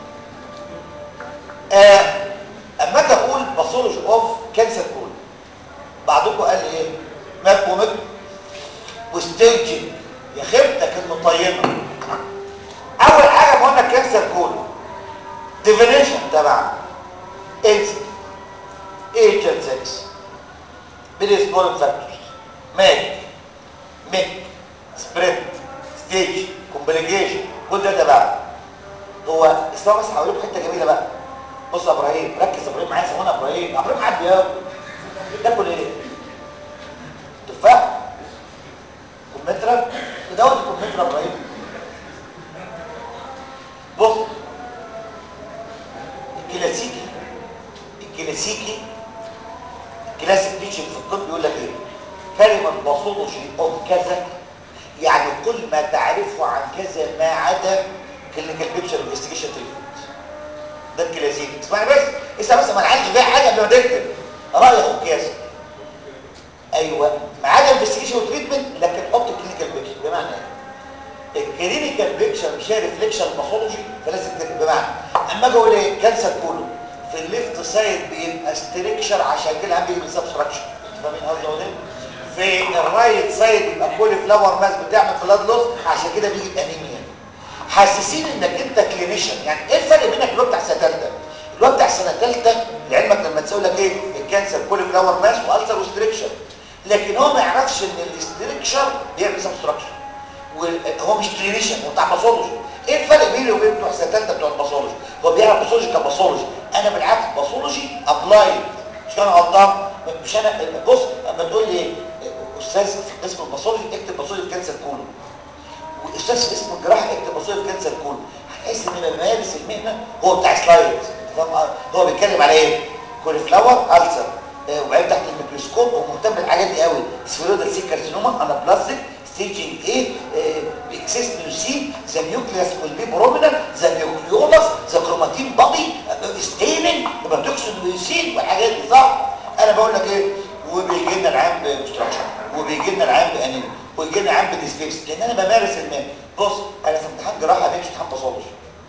آه اما اجي اقول باثولوجي اوف كانسر كول بعضكم قال ايه ماك ومك وستيجنج يا خيبتك المطينه اول حاجه ما قلنا كانسر كول ديفينيشن تبعنا انسد ايجنت 6 بريسبورن فاكتورز ماك ميك سبريد ستيج كومبليكيشن كل ده تبعنا هو اسمع بس هقول لكم حته جميله بقى بص يا ابراهيم ركز يا ابراهيم معايا سمونا ابراهيم ابراهيم قاعد بياكل تاكل ايه تفاح كمثرى ودوت الكمثرى ابراهيم بص الكلاسيكي الكلاسيكي الكلاسيك تيشن في الطب يقول لك ايه كلمه باثولوجي اوف كذا يعني كل ما تعرفه عن كذا ما عدا كلينيكال بيكتشر انفستيجيشن تريتمنت ده الكلاسيكي اسمعني بس اسمع بس ما انا عايز بيها حاجه قبل ما تكتب راي اخوك ياسر ايوه ما عدا انفستيجيشن وتريتمنت لكن حط كلينيكال بيكشر بمعنى ايه الكلينيكال بيكشر مش هي ريفليكشن باثولوجي فلازم تكتب بمعنى اما اجي اقول ايه كانسر كولون في الليفت سايد بيبقى ستريكشر عشان كده عم بيجي من سبستراكشن انتوا فاهمين قصدي اقول ايه في الرايت سايد يبقى كل فلاور ماس بتعمل بلاد لوس عشان كده بيجي الانيميا حاسسين انك انت كلينيشن يعني ايه الفرق بينك اللي هو بتاع سنه ثالثه اللي هو بتاع سنه ثالثه لعلمك لما تسوي لك ايه الكانسر كل فلاور ماس والسر وستريكشر لكن هو ما يعرفش ان الاستريكشر بيعمل سبستراكشن وهو مش كلينيشن هو بتاع باثولوجي ايه الفرق بيني وبين بتوع سنه ثالثه بتوع الباثولوجي هو بيعرف باثولوجي كباثولوجي انا بالعكس باثولوجي ابلايد مش انا غلطان مش انا بص اما تقول لي استاذ في قسم الباثولوجي اكتب باثولوجي في كانسر كولون واستاذ في قسم الجراحه اكتب باثولوجي في كانسر كولون هتحس ان اللي بيمارس المهنه هو بتاع سلايد فاهم هو بيتكلم على ايه كول فلاور السر وبعدين تحت الميكروسكوب ومهتم بالحاجات دي قوي سفيرودال سيل كارسينوما انا بلاستيك staging A uh, exists to see the nucleus will be prominent the nucleolus the chromatin body uh, staining يبقى توكسين ويسين والحاجات دي صح انا بقول لك ايه وبيجي لنا العام بابستراكشن وبيجي لنا العام بانيميا ويجي لنا العام بديسبيبس لان انا بمارس المهنه بص انا في امتحان جراحه مش امتحان باثولوجي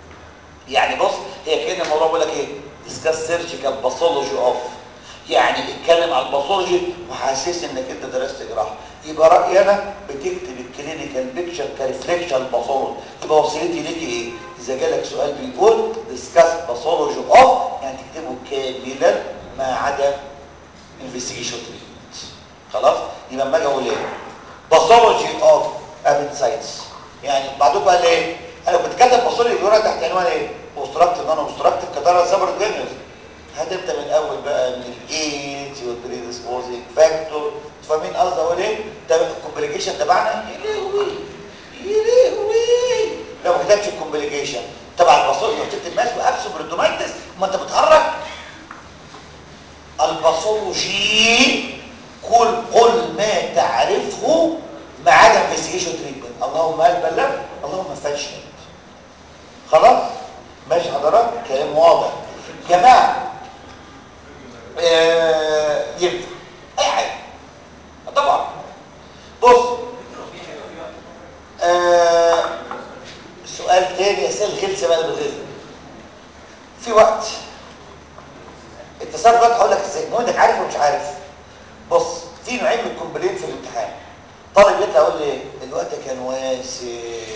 يعني بص هي كان الموضوع بيقول لك ايه ديسكاس سيرجيكال باثولوجي اوف يعني اتكلم على الباثولوجي وحاسس انك انت درست جراحه يبقى رايي انا بتكتب الكلينيكال بيكتشر كريفليكشن باثولوجي يبقى وصيتي ليكي ايه اذا جالك سؤال بيقول ديسكاس باثولوجي اوف يعني تكتبه كاملا ما عدا انفستيجيشن تريتمنت خلاص يبقى اما اجي اقول ايه باثولوجي اوف ابيتسايتس يعني بعدكم قال ايه انا كنت كاتب باثولوجي جوه تحت عنوان ايه اوستراكتيف نون اوستراكتيف كتاره سبر جينيوس هتبدا من الاول بقى من الايدز والبريدسبوزنج فاكتور فاهمين قصدي اقول ايه ده الكومبليكيشن تبعنا يا لهوي يا لهوي لو ما كتبتش الكومبليكيشن تبع الباثولوجي بتكتب ماس وابسو بريتونايتس ما انت بتهرج الباثولوجي كل قل ما تعرفه ما عدا انفستيجيشن تريتمنت اللهم هل بلغ اللهم فشل خلاص ماشي حضرتك كلام واضح جماعه آه ينفع اي حاجه طبعا بص آه سؤال تاني اسئله غلسه بقى بالغلسه في وقت انت صار وقت هقول لك ازاي مو انك عارف ومش عارف بص في نوعين من الكومبلين في الامتحان طالب يطلع يقول لي الوقت كان واسع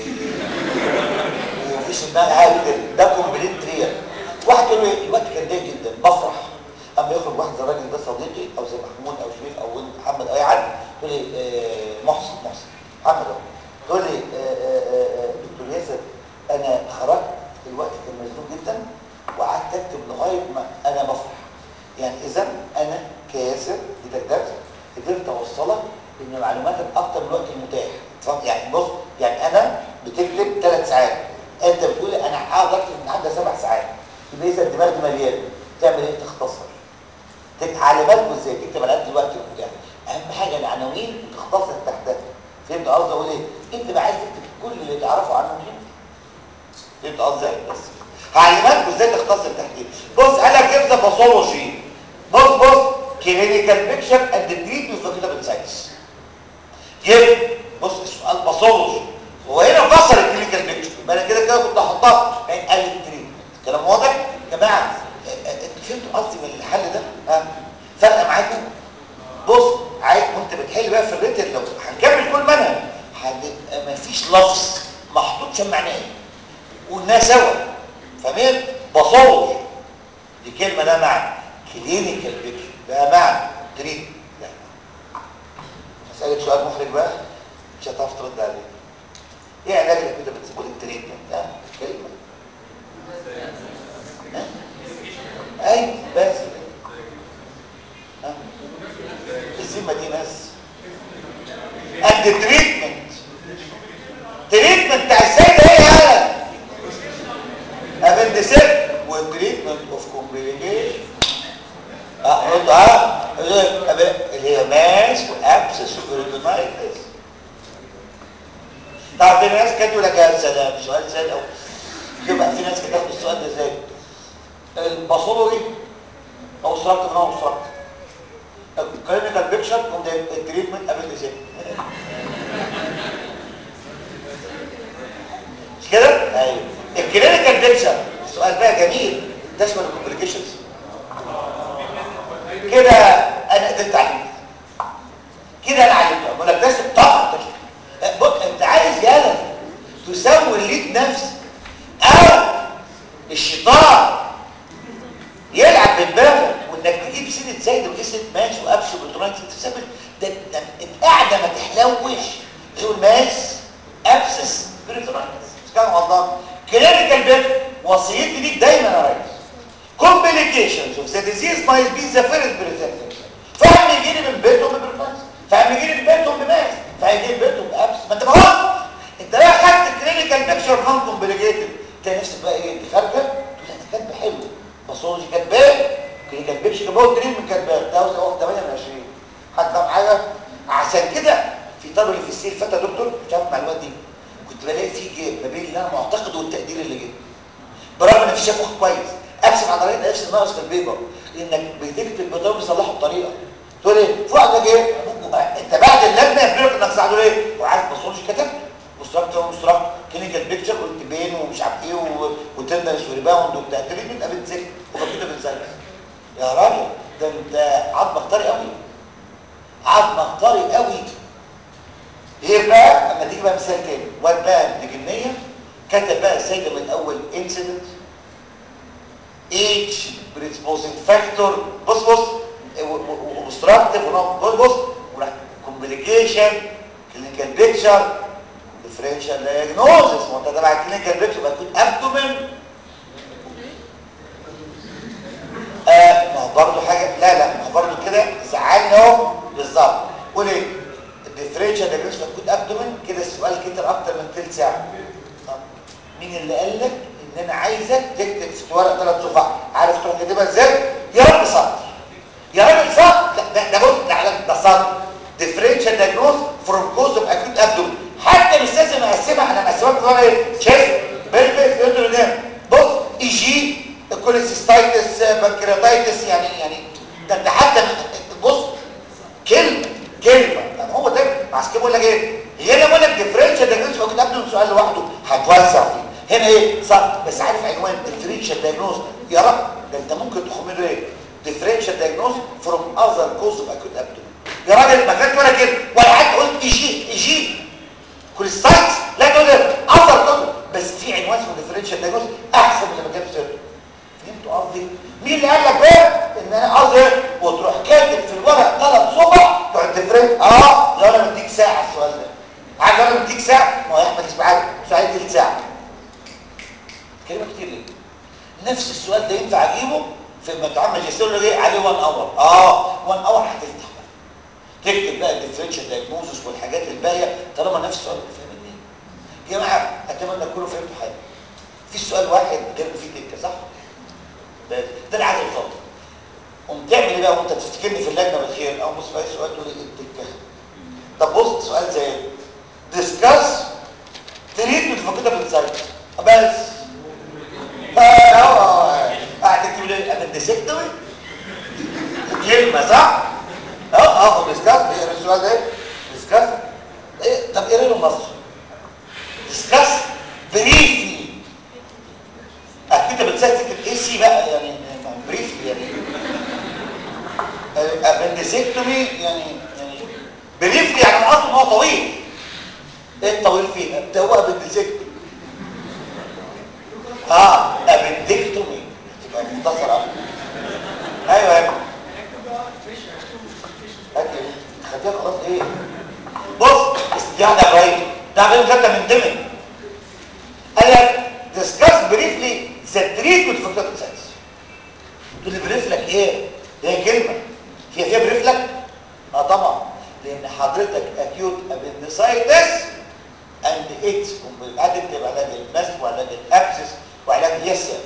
ومفيش دماغ عارف كده ده كومبلين تريال واحد يقول لي الوقت كان ضيق جدا بفرح اما يخرج واحد زي الراجل ده صديقي او زي محمود او شريف او محمد او اي حد يقول لي آه محسن محسن محمد اهو يقول لي آه آه دكتور ياسر انا خرجت الوقت كان مزنوق جدا وقعدت اكتب لغايه ما انا بفرح يعني اذا انا كياسر اذا درس قدرت اوصلك ان معلوماتك اكتر من الوقت المتاح يعني بص يعني انا بتكتب ثلاث ساعات انت بتقول انا هقعد اكتب من عندها سبع ساعات يبقى اذا الدماغ دي مليانه تعمل ايه تختصر تعليماتكم ازاي تكتب على قد الوقت المتاح اهم حاجه العناوين وتختصر تحتها فهمت قصدي اقول ايه انت بقى عايز تكتب كل اللي تعرفه عنه مهم فهمت قصدي بس تعليماتكم ازاي تختصر تحتيه بص قال لك ابدا باثولوجي بص بص كلينيكال بيكتشر اند تريتمنت في كتاب الساينس يبقى بص السؤال باثولوجي هو هنا فصل الكلينيكال بيكتشر يبقى انا كده كده كنت هحطها بين قال التريتمنت كلام واضح يا جماعه فهمتوا قصدي من الحل ده ها فرق معاكم بص عايز وانت بتحل بقى في الريتن لو هنكمل كل منهج هتبقى مفيش لفظ محطوط عشان معناه ايه قلناه سوا فاهمين باثولوجي دي كلمه لها معنى كلينيكال بيكتشر لها معنى تريد لا هسألك سؤال محرج بقى مش هتعرف ترد عليه ايه علاج اللي كنت بتسيبه التريتمنت ها كلمه اي بس ها الذمه دي ناس قد تريتمنت تريتمنت بتاع السيده ايه يا ابندسيت والتريتمنت اوف كومبليكيشن اقعد ها اللي هي ماس وابسس وبريتونايتس طب في ناس كانت تقول لك يا سلام سؤال سهل قوي يبقى في ناس كتبت السؤال ده ازاي الباثولوجي او ستراكتيف نو ستراكتيف كلينيكال بيكشر التريتمنت قبل الزيت مش كده ايوه الكلينيكال بيكشر سؤال بقى جميل تشمل الكومبليكيشنز كده انا قدرت علمت كده انا علمت بقول لك ده طبعا تشمل بص انت عايز يالا تسوي ليك نفس او الشيطان يلعب بدماغك وانك تجيب سنه زايد وكسر ماس وقبش وبترانس تسبب ده ده القعده ما تحلوش غير الماس ابسس بريترانس كان غلطان كلينيكال بيت وصيتي ليك دايما يا ريس complications of the disease might be the first presenting فهم يجي لي من بيتهم ببريترانس فهم يجي لي من بيتهم بماس فهيجي لي بيتهم بابس ما انت بقى انت بقى خدت الكلينيكال بيكشر نون كومبليكيتد تلاقي نفسك بقى ايه انت خارجه تقول انت كاتبه حلو باثولوجي كاتباه كلينيكال بيكشر كاتباه دريم من كاتباه ده هو 8 من 20 حد فاهم حاجه عشان كده في طالب اللي في السيل فات يا دكتور مش عارف المعلومات دي كنت بلاقي في جيب ما بين اللي انا معتقده والتقدير اللي جه برغم ان في شيء كويس ابسم على طريقه نفس الناقص في البيبر انك بتكتب بطريقه بيصلحوا الطريقه تقول ايه فوق ده جه انت بعد اللجنه يفرق انك ساعده ليه وعايز باثولوجي كتبت مستراكت ومستراكت كلينيكال بيكتشر قلت بين ومش عارف ايه وتندنس وريباوند وبتاع تريتمنت قابلت ذكر وكده بنسلس يا راجل ده انت عظمك طري قوي عظمك طري قوي غير بقى اما تيجي بقى مثال تاني واد بقى جنيه كتب بقى السيده من اول انسيدنت ايج بريسبوزنج فاكتور بص بص وابستراكتيف بص بص كومبليكيشن كلينيكال بيكتشر ديفرنشال دايجنوزس ما انت تبع الكلينيكال بيكتشر بتكون ابدومن آه ما هو برضه حاجه لا لا ما هو برضه كده زعلني اهو بالظبط قول ايه الديفرنشال دايجنوزس بتكون ابدومن كده السؤال كتر اكتر من ثلث ساعه طب مين اللي قال لك ان انا عايزك تكتب في ورق ثلاث صفحات عارف تروح كاتبها ازاي يا رب سطر يا راجل سطر ده ده بص ده ده سطر ديفرنشال دايجنوز فروم كوز اوف اكيوت ابدومن حتى مش لازم اقسمها انا مقسمها في ورقه ايه تشيست بلفس يوترينيم بص اي جي كوليسيستايتس بنكرياتايتس يعني يعني ده انت حتى بص كلمه كلمه يعني هو ده عشان كده بقول لك ايه هنا بقول لك ديفرنشال دايجنوز موجود قبل سؤال لوحده هتوسع فيه هنا ايه صح بس عارف عنوان ديفرنشال دايجنوز يا رب ده انت ممكن تخمده ايه ديفرنشال دايجنوز فروم اذر كوز اوف اكيوت ابدومن يا راجل ما كانت ولا كده ولا حتى قلت اي جي اي جي كوليستايتس لا تقول اثر كله بس في عنوان اسمه ديفرنشال دايجنوز احسن من لما جاب سيرته فهمتوا قصدي مين اللي قال لك بقى ان انا قصدي وتروح كاتب في الورق ثلاث صفح تقعد ديفرنت اه لو انا مديك ساعه السؤال ده عارف انا مديك ساعه ما هو يا احمد اسمع عادي سؤال ثلث ساعه كلمه كتير ليه نفس السؤال ده ينفع اجيبه في امتحان ماجستير اللي جاي عليه 1 اور اه 1 اور هتفتح بقى تكتب بقى الديفرنشال دايجنوزس والحاجات الباقيه طالما نفس السؤال فاهمني يا جماعه اتمنى تكونوا فهمتوا حاجه في سؤال واحد غير فيه تكه صح ده ده اللي عايز الفضل قوم تعمل ايه بقى وانت تفتكرني في اللجنه بالخير او بص في اي سؤال تقول لي التكه طب بص سؤال زي ديسكاس تريتمنت فكده بالزايد بس اه هتكتب لي ابندسكتومي كلمه صح اه اه ديسكاس اقرا السؤال ده ديسكاس ايه طب اقرا له مصر ديسكاس بريفلي اكيد بتسال تكتب اي سي بقى يعني بريفلي يعني ابندسكتومي يعني يعني بريفلي يعني اصلا هو طويل ايه الطويل فيه ده هو ابندسكتومي اه ابندكتومي تبقى مختصرة ايوه يا ابني اكيد خديها خلاص ايه بص يعني يا ابراهيم ده ابراهيم كده من ضمن قال لك ديسكاس بريفلي ذا تريتمنت فور كاتل ساينس تقول لي بريفلك ايه هي كلمه هي فيها بريفلك اه طبعا لان حضرتك اكيوت ابندسايتس اند اتس هتكتب علاج المس وعلاج الابسس وعلاج يسر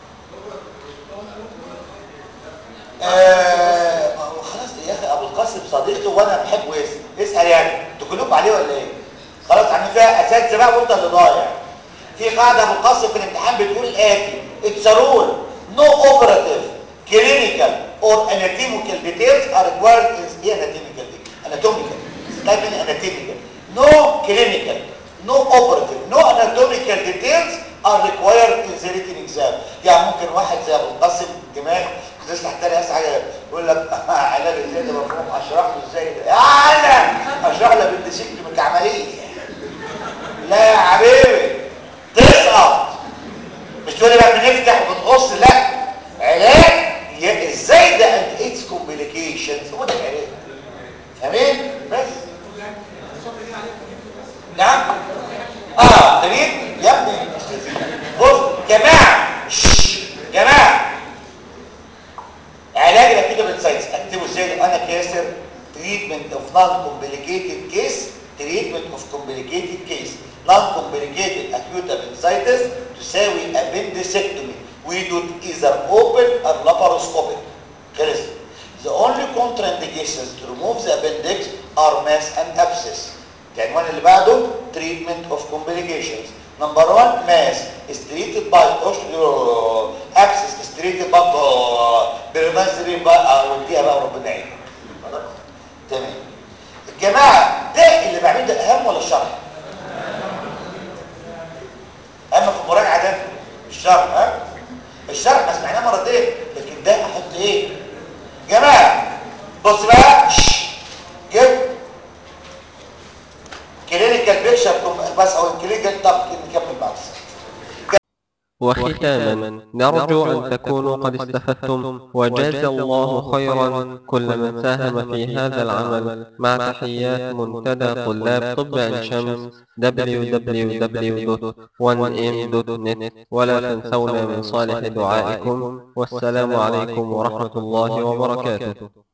آه خلاص يا اخي ابو القاسم صديقي وانا بحبه يسال اسال يعني انتوا كلكم عليه ولا ايه خلاص عاملين فيها اساتذه بقى وانت اللي ضايع في قاعده ابو القاسم في الامتحان بتقول الاتي اتس رول نو اوبراتيف كلينيكال or anatomical details are required in ايه anatomical دي anatomical type in anatomical no clinical no operative no anatomical details are required in the written exam يعني ممكن واحد زي ابو القاسم دماغ تسمع تاني ناس حاجه يقول لك علاج ازاي ده مفهوم اشرح له ازاي ده يا عالم اشرح له بالديسيبل عمليه لا يا حبيبي تسقط مش تقول لي بقى بنفتح وبنقص لا علاج ي- ازاي ده اند اتس كومبليكيشنز هو ده العلاج فاهمين بس نعم اه تريد يا ابني بص جماعه شش، جماعه علاج الاكيد سايتس اكتبوا ازاي انا كاسر تريتمنت اوف نون كومبليكيتد كيس تريتمنت اوف كومبليكيتد كيس نون كومبليكيتد اكيوت appendicitis تساوي appendectomy we do it either open or laparoscopic خلص the only contraindications to remove the appendix are mass and abscess العنوان اللي بعده treatment of complications number one mass is treated by osteo abscess is treated by بالمنزلين بقى وديها بقى وربنا يعينك خلاص تمام الجماعه ده اللي بعمله ده اهم ولا الشرح اهم في المراجعه ده الشرح ها الشرح ما سمعناه مرتين لكن ده احط ايه جماعه بص بقى شش. كده كلينيكال بيكشر بس او الكلينيكال طب نكمل بعد وختاما نرجو أن تكونوا قد استفدتم وجاز الله خيرا كل من ساهم في هذا العمل مع تحيات منتدى طلاب طب عين شمس www.1m.net ولا تنسونا من صالح دعائكم والسلام عليكم ورحمة الله وبركاته